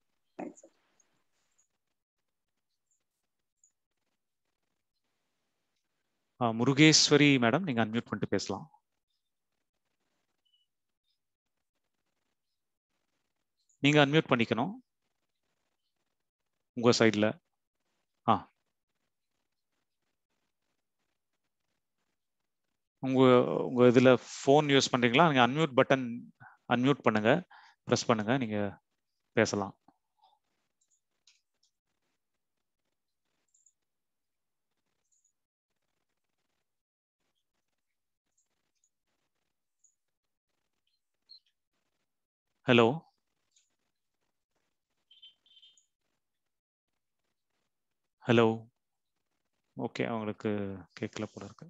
Murugeswari madam நீங்க அன்மியூட் பண்ணிட்டு பேசலாம் நீங்க அன்மியூட் பண்ணிக்கணும் உங்க சைட்ல ஆ உங்க உங்க இதுல ஃபோன் யூஸ் பண்றீங்களா நீங்க அன்மியூட் பட்டன் அன்மியூட் பண்ணுங்க ப்ரெஸ் பண்ணுங்க நீங்க பேசலாம் ஹலோ ஹலோ ஓகே அவங்களுக்கு கேட்கல போல இருக்கு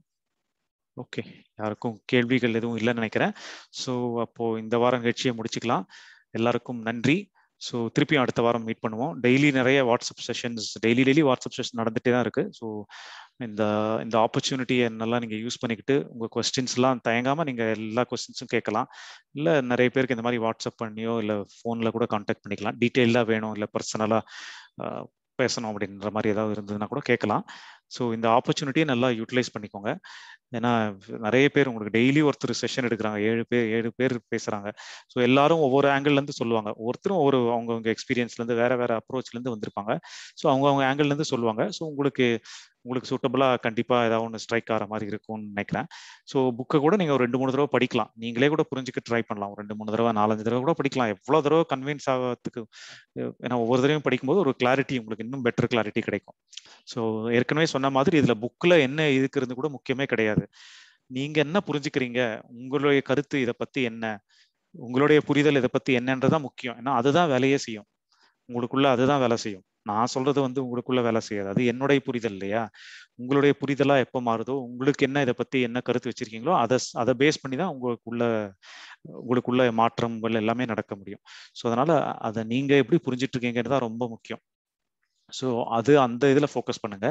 ஓகே யாருக்கும் கேள்விகள் எதுவும் இல்லைன்னு நினைக்கிறேன் ஸோ அப்போ இந்த வாரம் நிகழ்ச்சியை முடிச்சுக்கலாம் எல்லாருக்கும் நன்றி ஸோ திருப்பியும் அடுத்த வாரம் மீட் பண்ணுவோம் டெய்லி நிறைய WhatsApp sessions daily daily WhatsApp session நடந்துகிட்டே தான் இருக்கு ஸோ இந்த இந்த ஆப்பர்ச்சுனிட்டியை நல்லா நீங்கள் யூஸ் பண்ணிக்கிட்டு உங்கள் கொஸ்டின்ஸ்லாம் தயங்காமல் நீங்கள் எல்லா கொஸ்டின்ஸும் கேட்கலாம் இல்லை நிறைய பேருக்கு இந்த மாதிரி வாட்ஸ்அப் பண்ணியோ இல்லை ஃபோனில் கூட காண்டாக்ட் பண்ணிக்கலாம் டீட்டெயிலாக வேணும் இல்லை பர்சனலாக பேசணும் அப்படின்ற மாதிரி ஏதாவது இருந்ததுன்னா கூட கேட்கலாம் ஸோ இந்த ஆப்பர்ச்சுனிட்டியை நல்லா யூட்டிலைஸ் பண்ணிக்கோங்க ஏன்னா நிறைய பேர் உங்களுக்கு டெய்லி ஒருத்தர் செஷன் எடுக்கிறாங்க ஏழு பேர் ஏழு பேர் பேசுறாங்க ஸோ எல்லாரும் ஒவ்வொரு ஆங்கிள் இருந்து சொல்லுவாங்க ஒவ்வொருத்தரும் ஒரு அவங்கவுங்க எக்ஸ்பீரியன்ஸ்ல இருந்து வேற வேற அப்ரோச்ல இருந்து வந்திருப்பாங்க ஸோ அவங்க அவங்க ஆங்கிள் இருந்து சொல்லுவாங்க ஸோ உங்களுக்கு உங்களுக்கு சூட்டபிளா கண்டிப்பா ஏதாவது ஒன்று ஸ்ட்ரைக் ஆகிற மாதிரி இருக்கும்னு நினைக்கிறேன் ஸோ புக்கை கூட நீங்க ஒரு ரெண்டு மூணு தடவை படிக்கலாம் நீங்களே கூட புரிஞ்சுக்க ட்ரை பண்ணலாம் ஒரு ரெண்டு மூணு தடவை நாலஞ்சு தடவை கூட படிக்கலாம் எவ்வளோ தடவை கன்வின்ஸ் ஆகிறதுக்கு ஏன்னா ஒவ்வொரு தடவையும் படிக்கும்போது ஒரு கிளாரிட்டி உங்களுக்கு இன்னும் பெட்டர் கிளாரிட்டி கிடைக்கும் ஸோ ஏற்கனவே சொன்ன மாதிரி இதுல புக்ல என்ன இருக்கிறது கூட முக்கியமே கிடையாது நீங்க என்ன புரிஞ்சுக்கிறீங்க உங்களுடைய கருத்து இதை பத்தி என்ன உங்களுடைய புரிதல் இதை பத்தி என்னன்றதான் முக்கியம் ஏன்னா அதுதான் வேலையே செய்யும் உங்களுக்குள்ள அதுதான் வேலை செய்யும் நான் சொல்றது வந்து உங்களுக்குள்ள வேலை செய்யாது அது என்னுடைய புரிதல் இல்லையா உங்களுடைய புரிதலா எப்ப மாறுதோ உங்களுக்கு என்ன இதை பத்தி என்ன கருத்து வச்சிருக்கீங்களோ அதை அதை பேஸ் பண்ணி தான் உங்களுக்குள்ள உங்களுக்குள்ள மாற்றங்கள் எல்லாமே நடக்க முடியும் ஸோ அதனால அதை நீங்க எப்படி புரிஞ்சிட்டு இருக்கீங்கிறது தான் ரொம்ப முக்கியம் ஸோ அது அந்த இதில் ஃபோக்கஸ் பண்ணுங்க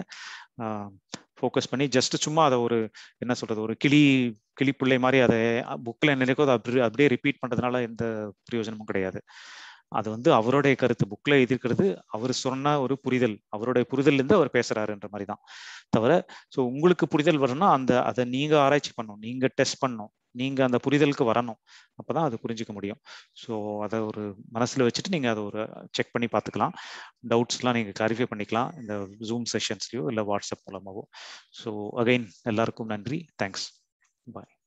ஃபோக்கஸ் பண்ணி ஜஸ்ட் சும்மா அதை ஒரு என்ன சொல்றது ஒரு கிளி கிளி பிள்ளை மாதிரி அதை புக்கில் என்ன இருக்கோ அதை அப்படி அப்படியே ரிப்பீட் பண்ணுறதுனால எந்த பிரயோஜனமும் கிடையாது அது வந்து அவருடைய கருத்து புக்ல எழுதியிருக்கிறது அவர் சொன்ன ஒரு புரிதல் அவருடைய புரிதல்லேருந்து அவர் பேசுறாருன்ற மாதிரி தான் தவிர ஸோ உங்களுக்கு புரிதல் வரணும்னா அந்த அதை நீங்க ஆராய்ச்சி பண்ணணும் நீங்க டெஸ்ட் பண்ணணும் நீங்க அந்த புரிதலுக்கு வரணும் அப்பதான் அது புரிஞ்சுக்க முடியும் ஸோ அதை ஒரு மனசுல வச்சுட்டு நீங்க அதை ஒரு செக் பண்ணி பார்த்துக்கலாம் டவுட்ஸ்லாம் நீங்க கிளாரிஃபை பண்ணிக்கலாம் இந்த ஜூம் செஷன்ஸ்லயோ இல்லை வாட்ஸ்அப் மூலமாவோ ஸோ அகைன் எல்லாருக்கும் நன்றி தேங்க்ஸ் பாய்